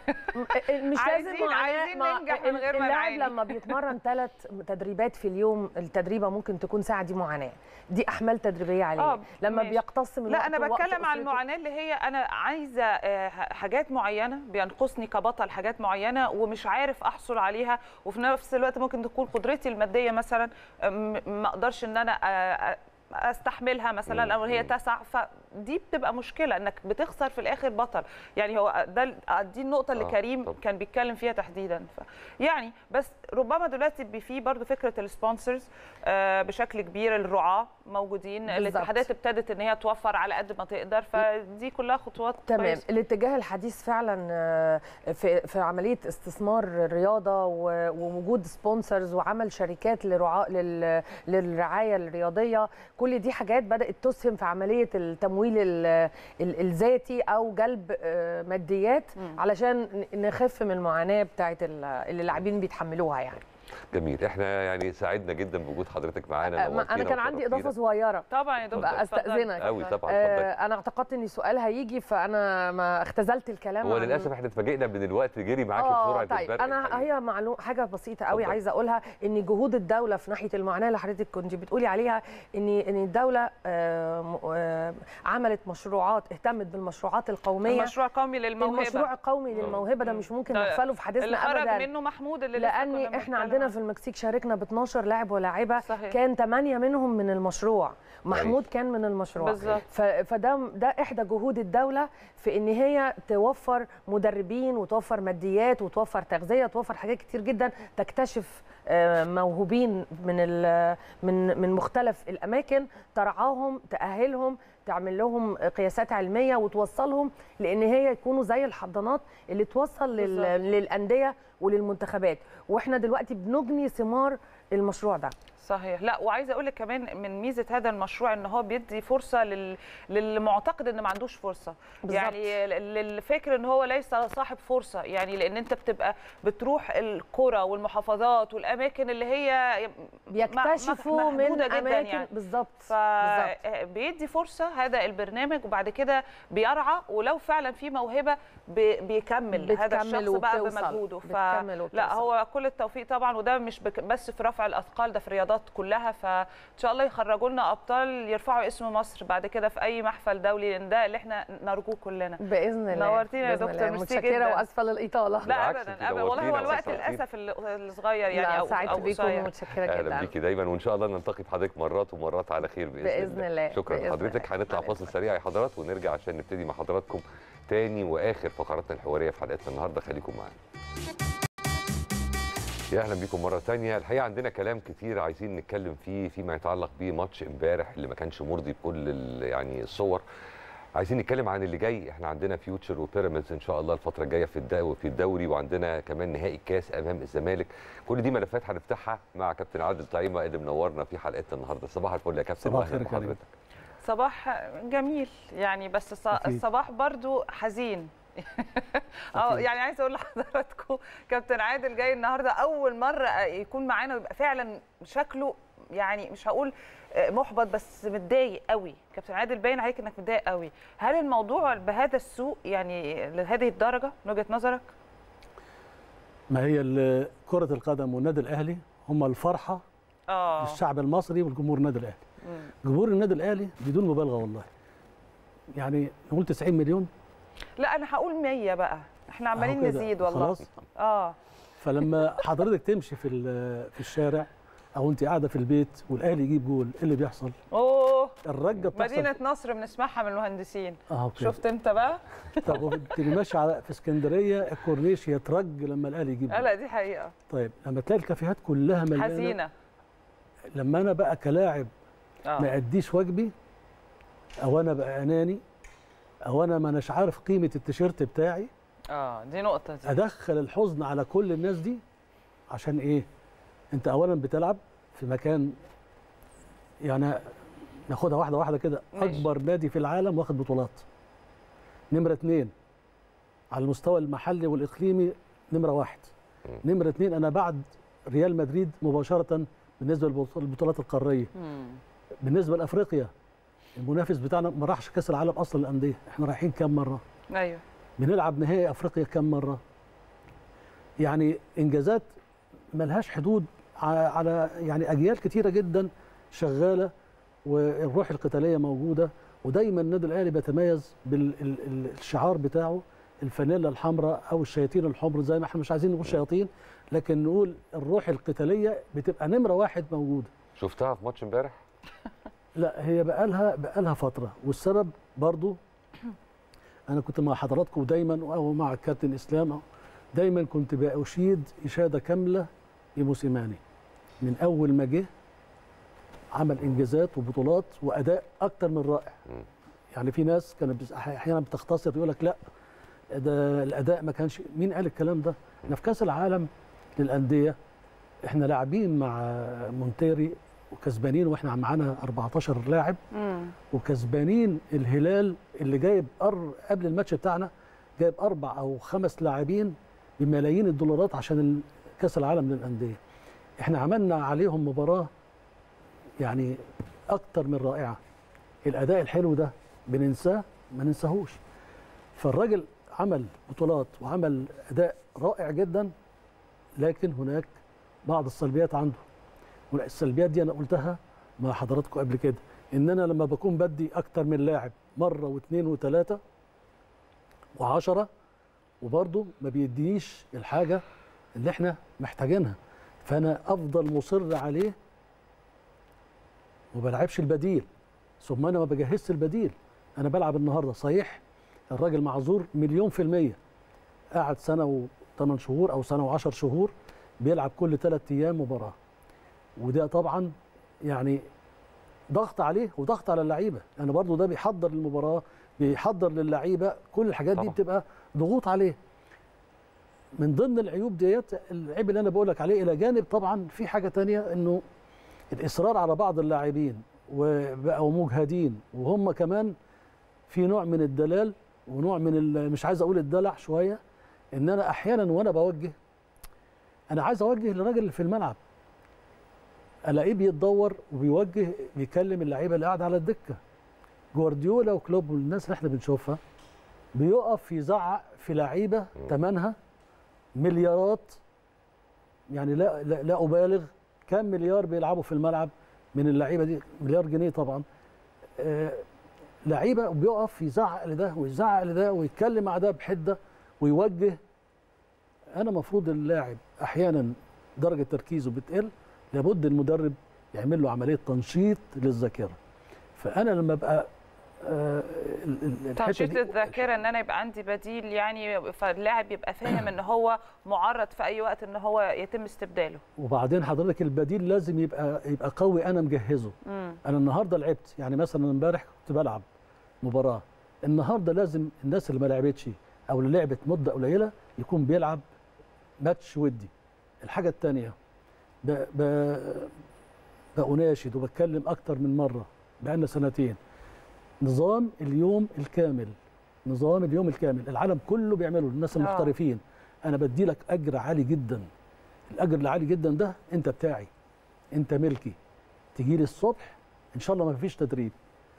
مش لازم عايزين- معاناه عايزين ما- ننجح من غير ما اللاعب نعاني. لما بيتمرن ثلاث تدريبات في اليوم التدريبه ممكن تكون ساعه دي معاناه دي احمال تدريبيه عليه آه، لما ماشي. بيقتص من لا وقته انا ووقت بتكلم عن أسرته. المعاناه اللي هي انا عايزه آه، حاجات معينه بينقصني كبطل حاجات معينه ومش عارف احصل عليها وفي نفس الوقت ممكن تكون قدرتي الماديه مثلا آه، م- ما اقدرش ان انا آه، آه، استحملها مثلا او هي تسع فدي بتبقى مشكله انك بتخسر في الاخر بطل يعني هو ده دي النقطه اللي آه، كريم طبعاً. كان بيتكلم فيها تحديدا ف يعني بس ربما دلوقتي بي- في برضو فكره السبونسرز بشكل كبير الرعاه موجودين بالظبط. الاتحادات ابتدت ان هي توفر على قد ما تقدر فدي كلها خطوات تمام كويسة. الاتجاه الحديث فعلا آه، في في عمليه استثمار الرياضه و- ووجود سبونسرز وعمل شركات لرعاء لل- للرعايه الرياضيه كل دي حاجات بدات تسهم في عمليه التمويل ال- ال- الذاتي او جلب آه، ماديات علشان ن- نخف من المعاناه بتاعت ال- اللي اللاعبين بيتحملوها يعني جميل احنا يعني سعدنا جدا بوجود حضرتك معانا آه، ما- انا كان عندي اضافه صغيره طبعا يا دكتور بقى اتفضلي. استاذنك قوي طبعا اتفضل آه، انا اعتقدت ان سؤال هيجي فانا ما اختزلت الكلام هو عن- للاسف احنا اتفاجئنا من الوقت جري معاكي اه بسرعه طيب البرق انا الحقيقة. هي معلومه حاجه بسيطه قوي اتفضل. عايزه اقولها ان جهود الدوله في ناحيه المعاناه اللي حضرتك كنت بتقولي عليها ان ان الدوله آه، م- آه، عملت مشروعات اهتمت بالمشروعات القوميه المشروع القومي للموهبه المشروع القومي للموهبه ده مش ممكن ده نغفله في حديثنا اللي خرج ابدا منه محمود اللي لسه لان كنا احنا بنتكلم عندنا عنه. في المكسيك شاركنا ب 12 لاعب ولاعبه صحيح. كان 8 منهم من المشروع محمود كان من المشروع بالظبط. ف- فده ده احدى جهود الدوله في ان هي توفر مدربين وتوفر ماديات وتوفر تغذيه وتوفر حاجات كتير جدا تكتشف آه، موهوبين من ال- من من مختلف الاماكن ترعاهم تاهلهم تعمل لهم قياسات علميه وتوصلهم لان هي يكونوا زي الحضانات اللي توصل لل- بالظبط. للانديه وللمنتخبات واحنا دلوقتي بنجني ثمار المشروع ده صحيح لا وعايزه اقول لك كمان من ميزه هذا المشروع ان هو بيدي فرصه لل... للمعتقد ان ما عندوش فرصه بالظبط. يعني ل- للفكر ان هو ليس صاحب فرصه يعني لان انت بتبقى بتروح القرى والمحافظات والاماكن اللي هي بيكتشفوا من محدودة جداً اماكن يعني. بالظبط بالظبط. فبيدي فرصه هذا البرنامج وبعد كده بيرعى ولو فعلا في موهبه بي- بيكمل هذا بتكمل الشخص بقى وبتوصل. بمجهوده بتكمل لا وبتوصل. هو كل التوفيق طبعا وده مش بك بس في رفع الاثقال ده في رياضات البطولات كلها فان شاء الله يخرجوا لنا ابطال يرفعوا اسم مصر بعد كده في اي محفل دولي لان ده اللي احنا نرجوه كلنا باذن الله نورتينا يا بإذن دكتور الله. ميرسي متشكره جدا. واسفه للاطاله لا بالعكس، ابدا انت ابدا والله هو نورتينا الوقت وأسعدتينا. للاسف ال- الصغير يعني لا او سعدت او بيكم قصير ومتشكره اهلا جدا بيكي دايما وان شاء الله نلتقي بحضرتك مرات ومرات على خير باذن, بإذن الله. شكرا بإذن لحضرتك الله. هنطلع فاصل سريع يا حضرات ونرجع عشان نبتدي مع حضراتكم تاني واخر فقراتنا الحواريه في حلقتنا النهارده خليكم معانا يا اهلا بيكم مره تانية الحقيقه عندنا كلام كتير عايزين نتكلم فيه فيما يتعلق بماتش امبارح اللي ما كانش مرضي بكل ال- يعني الصور عايزين نتكلم عن اللي جاي احنا عندنا فيوتشر وبيراميدز ان شاء الله الفتره الجايه في الدوري في الدوري وعندنا كمان نهائي الكاس امام الزمالك كل دي ملفات هنفتحها مع كابتن عادل طعيمه اللي منورنا في حلقتنا النهارده صباح الفل يا كابتن صباح وأهلاً الخير يا كريم. بحضرتك. صباح جميل يعني بس الص- أكيد. الصباح برضو حزين اه أكيد. يعني عايزه اقول لحضراتكم كابتن عادل جاي النهارده اول مره يكون معانا ويبقى فعلا شكله يعني مش هقول آه، محبط بس متضايق قوي كابتن عادل باين عليك انك متضايق قوي هل الموضوع بهذا السوء يعني لهذه الدرجه من وجهه نظرك ما هي ال- كرة القدم والنادي الأهلي هم الفرحة اه للشعب المصري والجمهور النادي الأهلي مم. جمهور النادي الأهلي بدون مبالغة والله يعني نقول 90 مليون لا انا هقول 100 بقى احنا عمالين أهو كده. نزيد والله خلاص اه فلما حضرتك تمشي في ال- في الشارع أو أنت قاعدة في البيت والأهلي يجيب جول إيه اللي بيحصل؟ اوه الرجة بتحصل مدينه نصر بنسمعها من المهندسين أهو كده شفت انت بقى طب وتبقي ماشي على في اسكندرية الكورنيش يترج لما الأهلي يجيب لا جول لا دي حقيقه طيب لما تلاقي الكافيهات كلها مليانة حزينه لما أنا بقى كلاعب ما اه اديش واجبي او انا بقى اناني او انا ما اناش عارف قيمه التيشيرت بتاعي اه دي نقطه دي ادخل الحزن على كل الناس دي عشان ايه انت اولا بتلعب في مكان يعني ناخدها واحده واحده كده ماشي. اكبر نادي في العالم واخد بطولات نمره اتنين على المستوى المحلي والاقليمي نمره واحد نمره اتنين انا بعد ريال مدريد مباشره بالنسبه للبطولات القاريه مم. بالنسبه لافريقيا المنافس بتاعنا ما راحش كاس العالم اصلا للانديه احنا رايحين كام مره ايوه بنلعب نهائي افريقيا كام مره يعني انجازات ملهاش حدود ع- على يعني اجيال كتيره جدا شغاله والروح القتاليه موجوده ودايما النادي الاهلي بيتميز بالشعار بتاعه الفانيلا الحمراء او الشياطين الحمر زي ما احنا مش عايزين نقول شياطين لكن نقول الروح القتاليه بتبقى نمره واحد موجوده شفتها في ماتش امبارح لا هي بقالها بقالها فتره والسبب برضو انا كنت مع حضراتكم دايما او مع الكابتن اسلام دايما كنت بأشيد اشاده كامله لموسيماني من اول ما جه عمل انجازات وبطولات واداء اكتر من رائع مم. يعني في ناس كانت بس- احيانا بتختصر يقول لك لا ده الاداء ما كانش مين قال الكلام ده احنا في كاس العالم للانديه احنا لاعبين مع مونتيري وكسبانين واحنا معانا 14 لاعب مم. وكسبانين الهلال اللي جايب أر... قبل الماتش بتاعنا جايب اربع او خمس لاعبين بملايين الدولارات عشان ال- كاس العالم للانديه احنا عملنا عليهم مباراه يعني اكتر من رائعه الاداء الحلو ده بننساه ما ننساهوش فالراجل عمل بطولات وعمل اداء رائع جدا لكن هناك بعض السلبيات عنده السلبيات دي انا قلتها مع حضراتكم قبل كده ان انا لما بكون بدي اكتر من لاعب مره واثنين وثلاثه وعشرة وبرضه ما بيدينيش الحاجه اللي احنا محتاجينها فانا افضل مصر عليه وما بلعبش البديل ثم انا ما بجهزش البديل انا بلعب النهارده صحيح الراجل معذور مليون في الميه قعد سنه وثمان شهور او سنه وعشر شهور بيلعب كل ثلاث ايام مباراه وده طبعا يعني ضغط عليه وضغط على اللعيبه يعني برضو ده بيحضر المباراه بيحضر للعيبه كل الحاجات دي طبعا. بتبقى ضغوط عليه من ضمن العيوب ديت العيب اللي انا بقول لك عليه الى جانب طبعا في حاجه تانية انه الاصرار على بعض اللاعبين وبقوا مجهدين وهم كمان في نوع من الدلال ونوع من ال- مش عايز اقول الدلع شويه ان انا احيانا وانا بوجه انا عايز اوجه للراجل اللي في الملعب الاقيه بيتدور وبيوجه بيكلم اللعيبه اللي قاعده على الدكه جوارديولا وكلوب والناس اللي احنا بنشوفها بيقف يزعق في لعيبه ثمنها مليارات يعني لا لا, لا ابالغ كام مليار بيلعبوا في الملعب من اللعيبه دي مليار جنيه طبعا آه، لعيبه بيقف يزعق لده ويزعق لده ويتكلم مع ده بحده ويوجه انا مفروض اللاعب احيانا درجه تركيزه بتقل لابد المدرب يعمل له عمليه تنشيط للذاكره فانا لما ابقى آه، ال- ال- الحته تنشيط دي الذاكره ان انا يبقى عندي بديل يعني فاللاعب يبقى فاهم ان هو معرض في اي وقت ان هو يتم استبداله وبعدين حضرتك البديل لازم يبقى يبقى قوي انا مجهزه مم. انا النهارده لعبت يعني مثلا امبارح كنت بلعب مباراه النهارده لازم الناس اللي ما لعبتش او اللي لعبت مده قليله يكون بيلعب ماتش ودي الحاجه الثانيه ب... ب... بأناشد وبتكلم اكتر من مره بقالنا سنتين نظام اليوم الكامل نظام اليوم الكامل العالم كله بيعمله الناس آه. المحترفين انا بدي لك اجر عالي جدا الاجر العالي جدا ده انت بتاعي انت ملكي تجي لي الصبح ان شاء الله ما فيش تدريب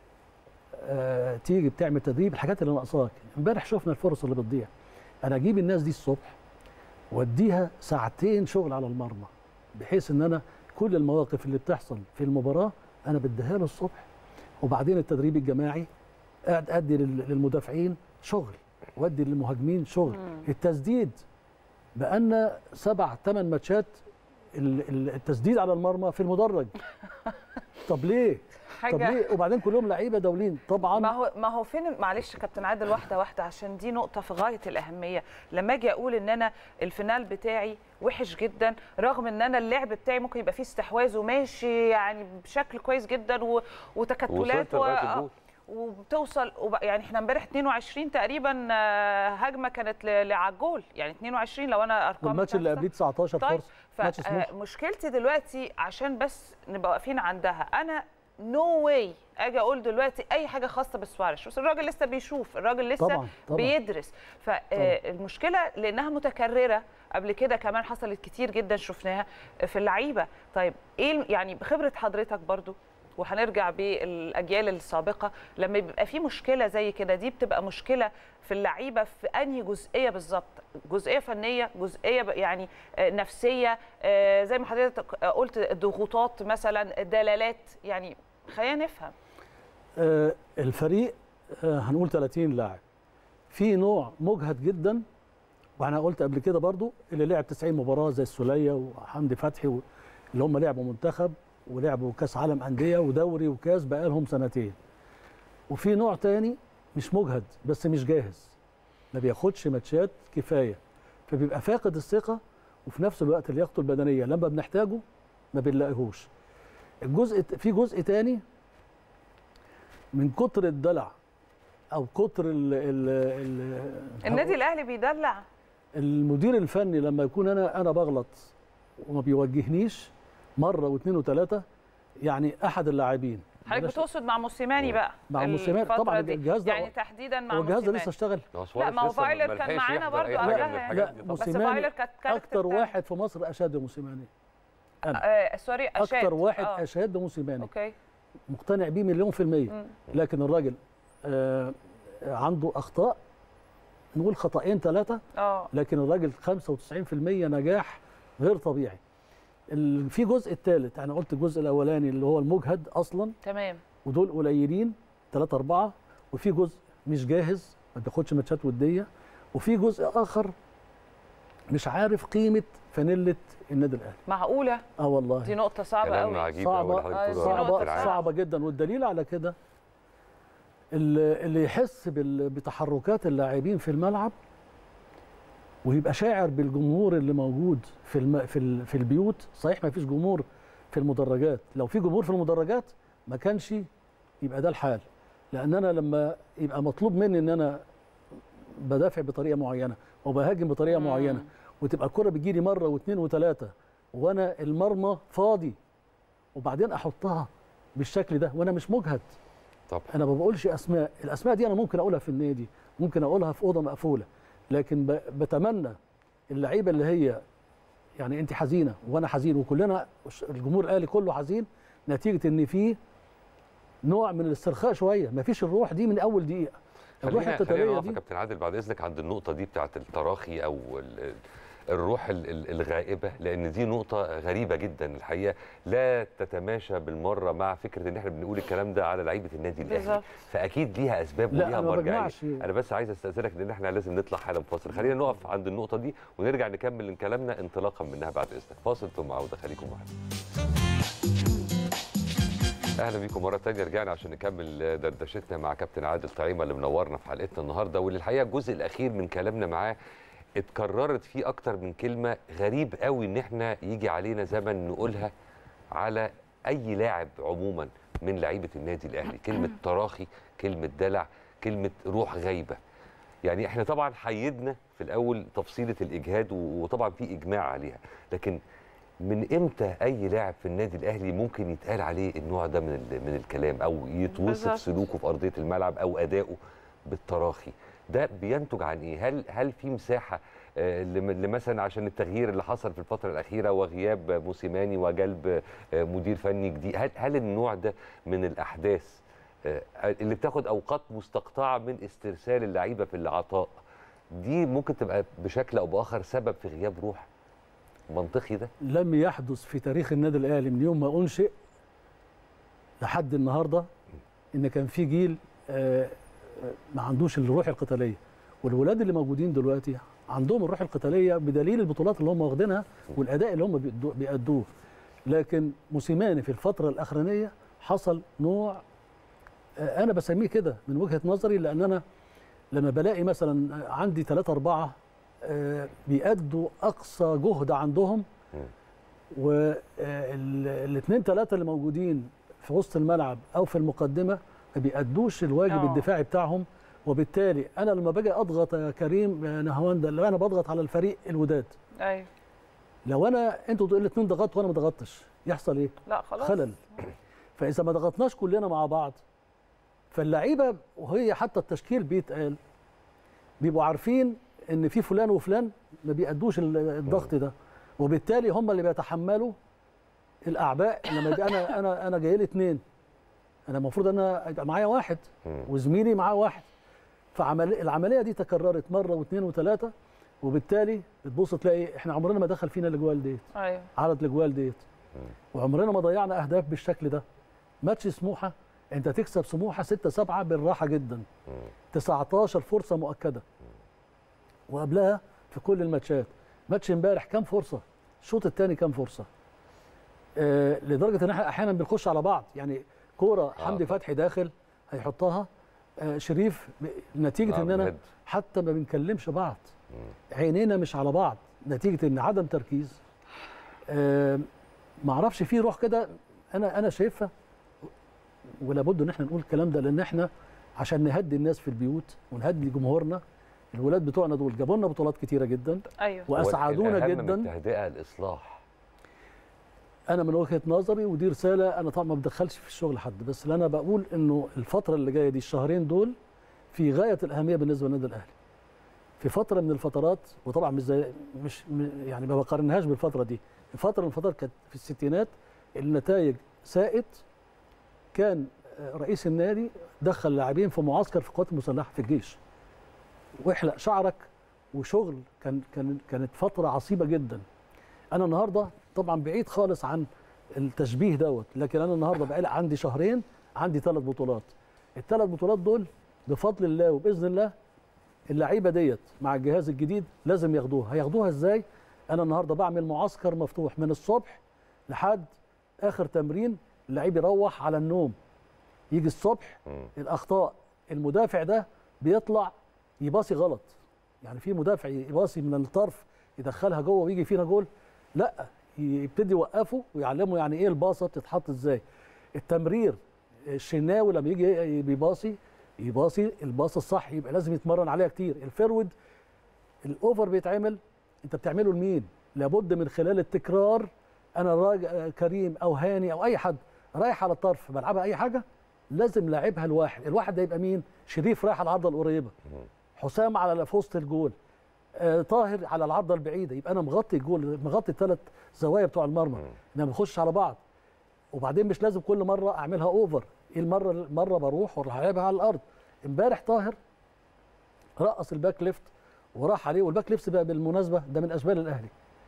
آه تيجي بتعمل تدريب الحاجات اللي ناقصاك امبارح شفنا الفرص اللي بتضيع انا اجيب الناس دي الصبح واديها ساعتين شغل على المرمى بحيث ان انا كل المواقف اللي بتحصل في المباراه انا بديها له الصبح وبعدين التدريب الجماعي قاعد ادي لل- للمدافعين شغل وادي للمهاجمين شغل التسديد بقالنا سبع ثمان ماتشات ال- ال- التسديد على المرمى في المدرج طب ليه؟ طب حاجة- ليه؟ وبعدين كلهم لعيبه دولين طبعا ما هو ما هو فين معلش كابتن عادل واحده واحده عشان دي نقطه في غايه الاهميه لما اجي اقول ان انا الفينال بتاعي وحش جدا رغم ان انا اللعب بتاعي ممكن يبقى فيه استحواذ وماشي يعني بشكل كويس جدا و... وتكتلات وصلت لغاية الجول. وبتوصل وب... يعني احنا امبارح 22 تقريبا آه، هجمه كانت ل... لعجول يعني 22 لو انا ارقام والماتش اللي قبليه 19 طيب فرصه ماتش سموحه فمشكلتي دلوقتي عشان بس نبقى واقفين عندها انا نو واي اجي اقول دلوقتي اي حاجه خاصه بسوارش بس الراجل لسه بيشوف الراجل لسه طبعاً، طبعاً. بيدرس فالمشكله لانها متكرره قبل كده كمان حصلت كتير جدا شفناها في اللعيبه طيب ايه الم- يعني بخبره حضرتك برضو وهنرجع بالاجيال السابقه لما بيبقى في مشكله زي كده دي بتبقى مشكله في اللعيبه في انهي جزئيه بالظبط جزئيه فنيه جزئيه ب- يعني آه، نفسيه آه، زي ما حضرتك قلت ضغوطات مثلا دلالات يعني خلينا نفهم آه الفريق آه هنقول 30 لاعب في نوع مجهد جدا وانا قلت قبل كده برضو اللي لعب 90 مباراه زي السوليه وحمدي فتحي و- اللي هم لعبوا منتخب ولعبوا كاس عالم انديه ودوري وكاس بقالهم سنتين وفي نوع تاني مش مجهد بس مش جاهز ما بياخدش ماتشات كفايه فبيبقى فاقد الثقه وفي نفس الوقت لياقته البدنيه لما بنحتاجه ما بنلاقيهوش الجزء في جزء تاني من كتر الدلع او كتر ال ال ال النادي الاهلي بيدلع المدير الفني لما يكون انا انا بغلط وما بيوجهنيش مره واثنين وثلاثه يعني احد اللاعبين حضرتك بلاش- بتقصد مع موسيماني بقى مع موسيماني الفترة طبعا دي. الجهاز ده يعني تحديدا مع هو الجهاز ده موسيماني. لسه اشتغل لا ما هو فايلر كان معانا برضو قبلها لا يعني. بس موسيماني فايلر كانت كاركتر اكتر تاني. واحد في مصر اشاد موسيماني انا آه سوري اشاد اكتر واحد آه. اشاد موسيماني اوكي مقتنع بيه مليون في المية مم. لكن الراجل آه عنده أخطاء نقول خطأين ثلاثة اه لكن الراجل 95% نجاح غير طبيعي ال- في جزء الثالث أنا قلت الجزء الأولاني اللي هو المجهد أصلا تمام ودول قليلين ثلاثة أربعة وفي جزء مش جاهز ما بياخدش ماتشات ودية وفي جزء آخر مش عارف قيمة فانيلة النادي الأهلي معقوله اه والله دي نقطه صعبه كلام قوي عجيب أوي اللي صعبة حضرتك بتقوله يا صعبة كابتن عادل. صعبة جدا والدليل على كده اللي اللي يحس بال- بتحركات اللاعبين في الملعب ويبقى شاعر بالجمهور اللي موجود في الم... في ال... في البيوت صحيح ما فيش جمهور في المدرجات لو في جمهور في المدرجات ما كانش يبقى ده الحال لان انا لما يبقى مطلوب مني ان انا بدافع بطريقه معينه وبهاجم بطريقه مم. معينه وتبقى الكره بتجيلي مره واثنين وثلاثه وانا المرمى فاضي وبعدين احطها بالشكل ده وانا مش مجهد طب انا ما بقولش اسماء الاسماء دي انا ممكن اقولها في النادي ممكن اقولها في اوضه مقفوله لكن ب- بتمنى اللعيبه اللي هي يعني انت حزينه وانا حزين وكلنا الجمهور الاهلي كله حزين نتيجه ان في نوع من الاسترخاء شويه ما فيش الروح دي من اول دقيقه الروح خلينا خلينا التتاليه نقف يا دي كابتن عادل بعد اذنك عند النقطه دي بتاعه التراخي او ال- الروح ال- ال- الغائبه لان دي نقطه غريبه جدا الحقيقه لا تتماشى بالمره مع فكره ان احنا بنقول الكلام ده على لعيبه النادي الاهلي بالظبط. فاكيد ليها اسباب لا، وليها أنا ما مرجعيه بجمعش. انا بس عايز استاذنك لان احنا لازم نطلع حالا فاصل خلينا نقف عند النقطه دي ونرجع نكمل كلامنا انطلاقا منها بعد اذنك فاصل ثم عوده خليكم معانا اهلا بيكم مره تانية رجعنا عشان نكمل دردشتنا مع كابتن عادل طعيمه اللي منورنا في حلقتنا النهارده واللي الحقيقه الجزء الاخير من كلامنا معاه اتكررت فيه اكتر من كلمه غريب قوي ان احنا يجي علينا زمن نقولها على اي لاعب عموما من لعيبه النادي الاهلي كلمه تراخي كلمه دلع كلمه روح غايبه يعني احنا طبعا حيدنا في الاول تفصيله الاجهاد و- وطبعا في اجماع عليها لكن من امتى اي لاعب في النادي الاهلي ممكن يتقال عليه النوع ده من ال- من الكلام او يتوصف بالظبط. سلوكه في ارضيه الملعب او اداؤه بالتراخي ده بينتج عن ايه هل هل في مساحه آه، لم- لمثلا عشان التغيير اللي حصل في الفتره الاخيره وغياب موسيماني وجلب آه، مدير فني جديد هل هل النوع ده من الاحداث آه، اللي بتاخد اوقات مستقطعه من استرسال اللعيبه في العطاء دي ممكن تبقى بشكل او باخر سبب في غياب روح منطقي ده لم يحدث في تاريخ النادي الاهلي من يوم ما انشئ لحد النهارده ان كان في جيل آه، آه، ما عندوش الروح القتاليه والولاد اللي موجودين دلوقتي عندهم الروح القتاليه بدليل البطولات اللي هم واخدينها والاداء اللي هم بيدو- بيأدوه لكن موسيماني في الفتره الاخرانيه حصل نوع آه، انا بسميه كده من وجهه نظري لان انا لما بلاقي مثلا عندي ثلاثة أربعة آه، بيأدوا أقصى جهد عندهم والاثنين ثلاثة اللي موجودين في وسط الملعب أو في المقدمة ما بيأدوش الواجب آه. الدفاعي بتاعهم وبالتالي أنا لما باجي أضغط يا كريم يا نهاوند لو أنا بضغط على الفريق الوداد ايوه لو أنا أنتوا الاثنين ضغطوا وأنا ما ضغطتش يحصل إيه؟ لا خلاص خلل فاذا ما ضغطناش كلنا مع بعض فاللعيبه وهي حتى التشكيل بيتقال بيبقوا عارفين ان في فلان وفلان ما بيأدوش ال- الضغط ده وبالتالي هم اللي بيتحملوا الاعباء لما يبقى انا انا انا جاي لي اثنين انا المفروض انا يبقى معايا واحد وزميلي معاه واحد فالعمليه دي تكررت مره واثنين وثلاثه وبالتالي بتبص تلاقي احنا عمرنا ما دخل فينا الاجوال ديت ايوه عدد الاجوال ديت وعمرنا ما ضيعنا اهداف بالشكل ده ماتش سموحه انت تكسب سموحه 6 7 بالراحه جدا 19 فرصه مؤكده وقبلها في كل الماتشات ماتش امبارح كام فرصه الشوط الثاني كام فرصه آه لدرجه ان احنا احيانا بنخش على بعض يعني كوره حمدي طبعا. فتحي داخل هيحطها آه شريف ب- نتيجه آه، ان انا بجد. حتى ما بنكلمش بعض عينينا مش على بعض نتيجه ان عدم تركيز آه ما اعرفش في روح كده انا انا شايفها ولابد ان احنا نقول الكلام ده لان احنا عشان نهدي الناس في البيوت ونهدي جمهورنا الولاد بتوعنا دول جابوا لنا بطولات كتيره جدا ايوه واسعدونا والأهم جدا من التهدئه الاصلاح انا من وجهه نظري ودي رساله انا طبعا ما بدخلش في الشغل حد بس اللي انا بقول انه الفتره اللي جايه دي الشهرين دول في غايه الاهميه بالنسبه للنادي الاهلي في فتره من الفترات وطبعا مش زي مش م- يعني ما بقارنهاش بالفتره دي في فتره من الفترات كانت في الستينات النتائج ساءت كان آه، رئيس النادي دخل لاعبين في معسكر في القوات المسلحه في الجيش واحلق شعرك وشغل كان كان كانت فتره عصيبه جدا انا النهارده طبعا بعيد خالص عن التشبيه دوت لكن انا النهارده بقى عندي شهرين عندي ثلاث بطولات الثلاث بطولات دول بفضل الله وباذن الله اللعيبه ديت مع الجهاز الجديد لازم ياخدوها هياخدوها ازاي انا النهارده بعمل معسكر مفتوح من الصبح لحد اخر تمرين اللعيب يروح على النوم يجي الصبح الاخطاء المدافع ده بيطلع يباصي غلط يعني في مدافع يباصي من الطرف يدخلها جوه ويجي فينا جول لا يبتدي يوقفه ويعلمه يعني ايه الباصه بتتحط ازاي التمرير الشناوي لما يجي بيباصي يباصي الباصه الصح يبقى لازم يتمرن عليها كتير الفرود الاوفر بيتعمل انت بتعمله لمين لابد من خلال التكرار انا راجع كريم او هاني او اي حد رايح على الطرف بلعبها اي حاجه لازم لاعبها الواحد الواحد ده يبقى مين شريف رايح على العرضه القريبه حسام على في وسط الجول آه طاهر على العرضه البعيده يبقى انا مغطي الجول مغطي الثلاث زوايا بتوع المرمى انا ما بنخش على بعض وبعدين مش لازم كل مره اعملها اوفر ايه المره مره بروح واروح لعبها على الارض امبارح طاهر رقص الباك ليفت وراح عليه والباك ليفت بقى بالمناسبه ده من اشبال الاهلي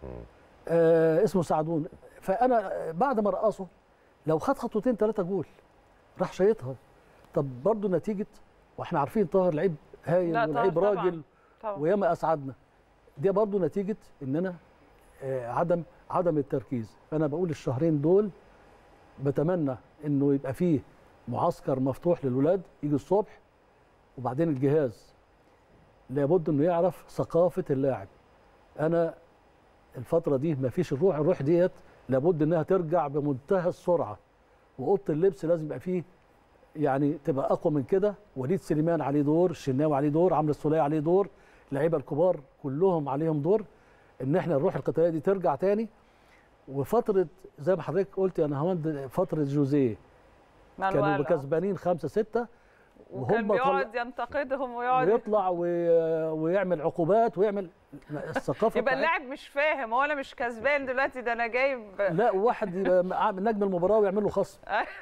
آه اسمه سعدون فانا بعد ما رقصه لو خد خطوتين ثلاثه جول راح شايطها طب برضه نتيجه واحنا عارفين طاهر لعيب هايل لا، طاهر ولعيب طبعاً، راجل طبعاً. وياما اسعدنا دي برضه نتيجه ان انا آه، عدم عدم التركيز فانا بقول الشهرين دول بتمنى انه يبقى فيه معسكر مفتوح للولاد يجي الصبح وبعدين الجهاز لابد انه يعرف ثقافه اللاعب انا الفتره دي ما فيش الروح الروح ديت لابد انها ترجع بمنتهى السرعه واوضه اللبس لازم يبقى فيه يعني تبقى اقوى من كده وليد سليمان عليه دور الشناوي عليه دور عمرو السوليه عليه دور اللعيبه الكبار كلهم عليهم دور ان احنا الروح القتاليه دي ترجع تاني وفتره زي ما حضرتك قلت يا نهاوند فتره جوزيه كانوا مانويل، آه. كسبانين خمسة ستة وكان طلع- بيقعد ينتقدهم ويقعد ويطلع وي- ويعمل عقوبات ويعمل الثقافه يبقى بتاعت- اللاعب مش فاهم هو انا مش كسبان دلوقتي ده انا جايب لا واحد يبقى مع- نجم المباراه ويعمل له خصم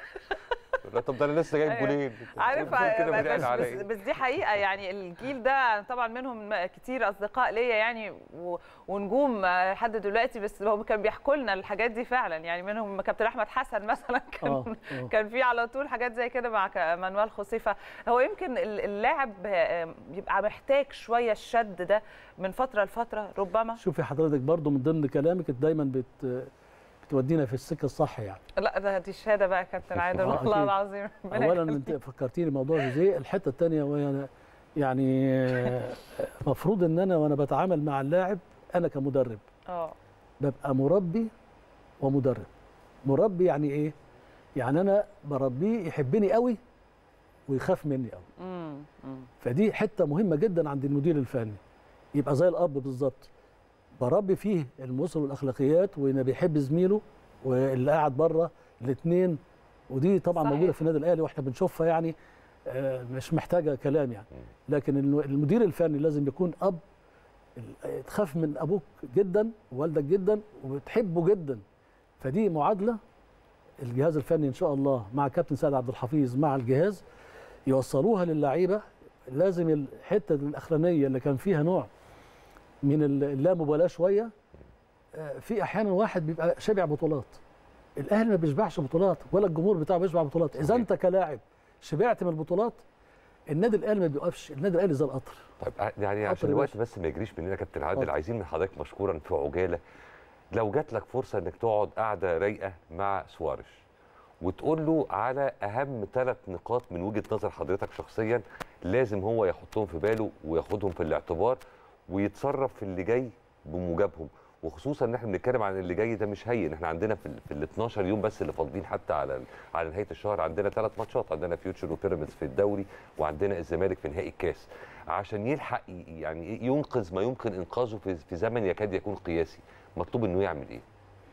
لا طب ده انا لسه جايب أيوة. جولين عارف كده بس, بناء على بس, إيه؟ بس دي حقيقه يعني الجيل ده طبعا منهم كتير اصدقاء ليا يعني و- ونجوم لحد دلوقتي بس هو كان بيحكوا لنا الحاجات دي فعلا يعني منهم كابتن احمد حسن مثلا كان آه، آه. كان في على طول حاجات زي كده مع ك- مانويل خوسيفا هو يمكن ال- اللاعب آه، بيبقى محتاج شويه الشد ده من فتره لفتره ربما شوفي حضرتك برضو من ضمن كلامك دايما بت بتودينا في السكه الصح يعني لا ده دي شهاده بقى يا كابتن عادل آه، والله أكيد. العظيم ربنا اولا يخليك. انت فكرتيني موضوع جوزيه الحته الثانيه وهي يعني المفروض ان انا وانا بتعامل مع اللاعب انا كمدرب اه ببقى مربي ومدرب مربي يعني ايه يعني انا بربيه يحبني قوي ويخاف مني قوي امم أمم. فدي حته مهمه جدا عند المدير الفني يبقى زي الاب بالظبط بربي فيه المثل والاخلاقيات وانه بيحب زميله واللي قاعد بره الاثنين ودي طبعا صحيح. موجوده في النادي الاهلي واحنا بنشوفها يعني آه، مش محتاجه كلام يعني لكن الم- المدير الفني لازم يكون اب ال- تخاف من ابوك جدا ووالدك جدا وبتحبه جدا فدي معادله الجهاز الفني ان شاء الله مع كابتن سيد عبد الحفيظ مع الجهاز يوصلوها للعيبه لازم الحته الاخرانيه اللي كان فيها نوع من ال- اللامبالاه شويه آه، في احيانا واحد بيبقى شبع بطولات الاهلي ما بيشبعش بطولات ولا الجمهور بتاعه بيشبع بطولات اذا انت كلاعب شبعت من البطولات النادي الاهلي ما بيوقفش النادي الاهلي زي القطر طيب يعني حاضر عشان يا الوقت بس ما يجريش مننا يا كابتن عادل حاضر. عايزين من حضرتك مشكورا في عجاله لو جات لك فرصه انك تقعد قاعده رايقه مع سوارش وتقول له على اهم ثلاث نقاط من وجهه نظر حضرتك شخصيا لازم هو يحطهم في باله وياخدهم في الاعتبار ويتصرف في اللي جاي بموجبهم وخصوصا ان احنا بنتكلم عن اللي جاي ده مش هين احنا عندنا في ال- في ال 12 يوم بس اللي فاضلين حتى على ال- على نهايه الشهر عندنا ثلاث ماتشات عندنا فيوتشر وبيراميدز في الدوري وعندنا الزمالك في نهائي الكاس عشان يلحق ي- يعني إيه ينقذ ما يمكن انقاذه في في زمن يكاد يكون قياسي مطلوب انه يعمل ايه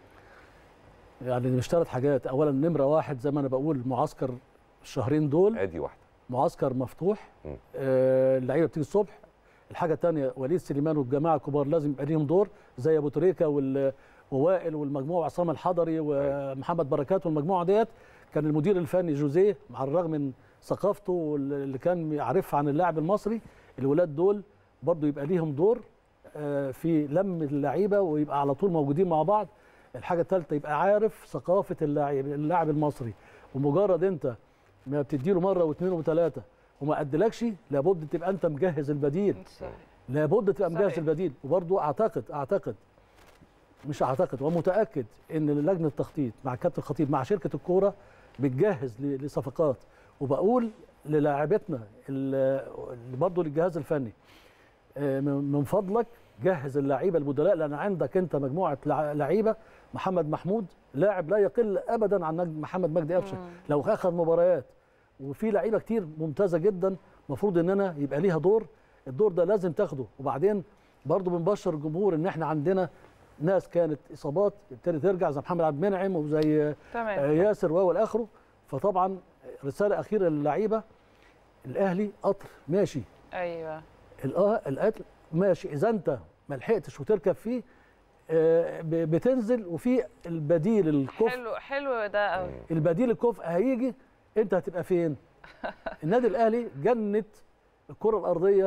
يعني مش ثلاث حاجات اولا نمره واحد زي ما انا بقول معسكر الشهرين دول ادي واحده معسكر مفتوح مم. آه اللعيبه بتيجي الصبح الحاجه الثانيه وليد سليمان والجماعه الكبار لازم يبقى ليهم دور زي ابو تريكه وال- ووائل والمجموعه عصام الحضري ومحمد بركات والمجموعه ديت كان المدير الفني جوزيه مع الرغم من ثقافته واللي كان يعرفها عن اللاعب المصري الولاد دول برضو يبقى ليهم دور آه، في لم اللعيبه ويبقى على طول موجودين مع بعض الحاجه الثالثه يبقى عارف ثقافه اللاعب اللاعب المصري ومجرد انت ما بتديله مره واثنين وثلاثه وما ادلكش لابد تبقى انت مجهز البديل لابد تبقى مجهز صحيح. البديل وبرضو اعتقد اعتقد مش اعتقد ومتاكد ان لجنه التخطيط مع كابتن الخطيب مع شركه الكوره بتجهز ل- لصفقات وبقول للاعبتنا ال- برضو للجهاز الفني آه، من من فضلك جهز اللعيبه البدلاء لان عندك انت مجموعه لع- لعيبه محمد محمود لاعب لا يقل ابدا عن نجم محمد مجدي قفشه لو اخذ مباريات وفي لعيبه كتير ممتازه جدا المفروض ان انا يبقى ليها دور الدور ده لازم تاخده وبعدين برضو بنبشر الجمهور ان احنا عندنا ناس كانت اصابات ابتدت ترجع زي محمد عبد المنعم وزي تمام. آه، ياسر وهو الاخره فطبعا رساله اخيره للعيبه الاهلي قطر ماشي ايوه الاه القتل ماشي اذا انت ما لحقتش وتركب فيه آه، ب- بتنزل وفي البديل الكفء حلو حلو ده قوي البديل الكفء هيجي انت هتبقى فين النادي الاهلي جنه الكره الارضيه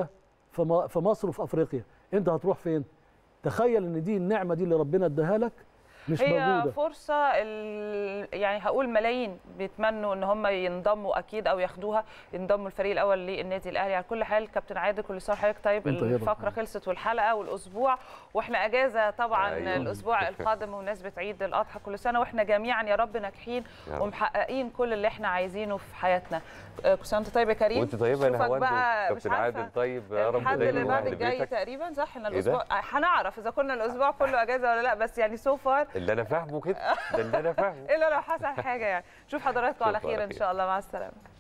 في م- في مصر وفي افريقيا انت هتروح فين تخيل ان دي النعمه دي اللي ربنا اداها لك مش هي موجوده فرصه ال... يعني هقول ملايين بيتمنوا ان هم ينضموا اكيد او ياخدوها ينضموا الفريق الاول للنادي الاهلي على كل حال كابتن عادل كل سنه وحضرتك طيب وأنت طيبة. الفقره خلصت والحلقه والاسبوع واحنا اجازه طبعا أيوة. أيوه. الاسبوع القادم بمناسبه عيد الاضحى كل سنه واحنا جميعا يا رب ناجحين يا رب. ومحققين كل اللي احنا عايزينه في حياتنا آه، كل سنه وانت طيب يا كريم وانت طيبه يا أشوفك نهاوند بقى مش كابتن عارفة عادل طيب يا رب الحد دايما اللي بعد واهل الجاي بيتك تقريبا صح احنا إيه ده؟ الاسبوع هنعرف اذا كنا الاسبوع كله اجازه ولا لا بس يعني سو فار اللي انا فاهمه كده ده اللي انا فاهمه الا لو حصل حاجه يعني نشوف حضراتكم على نشوفكم على خير ان خير. شاء الله مع السلامه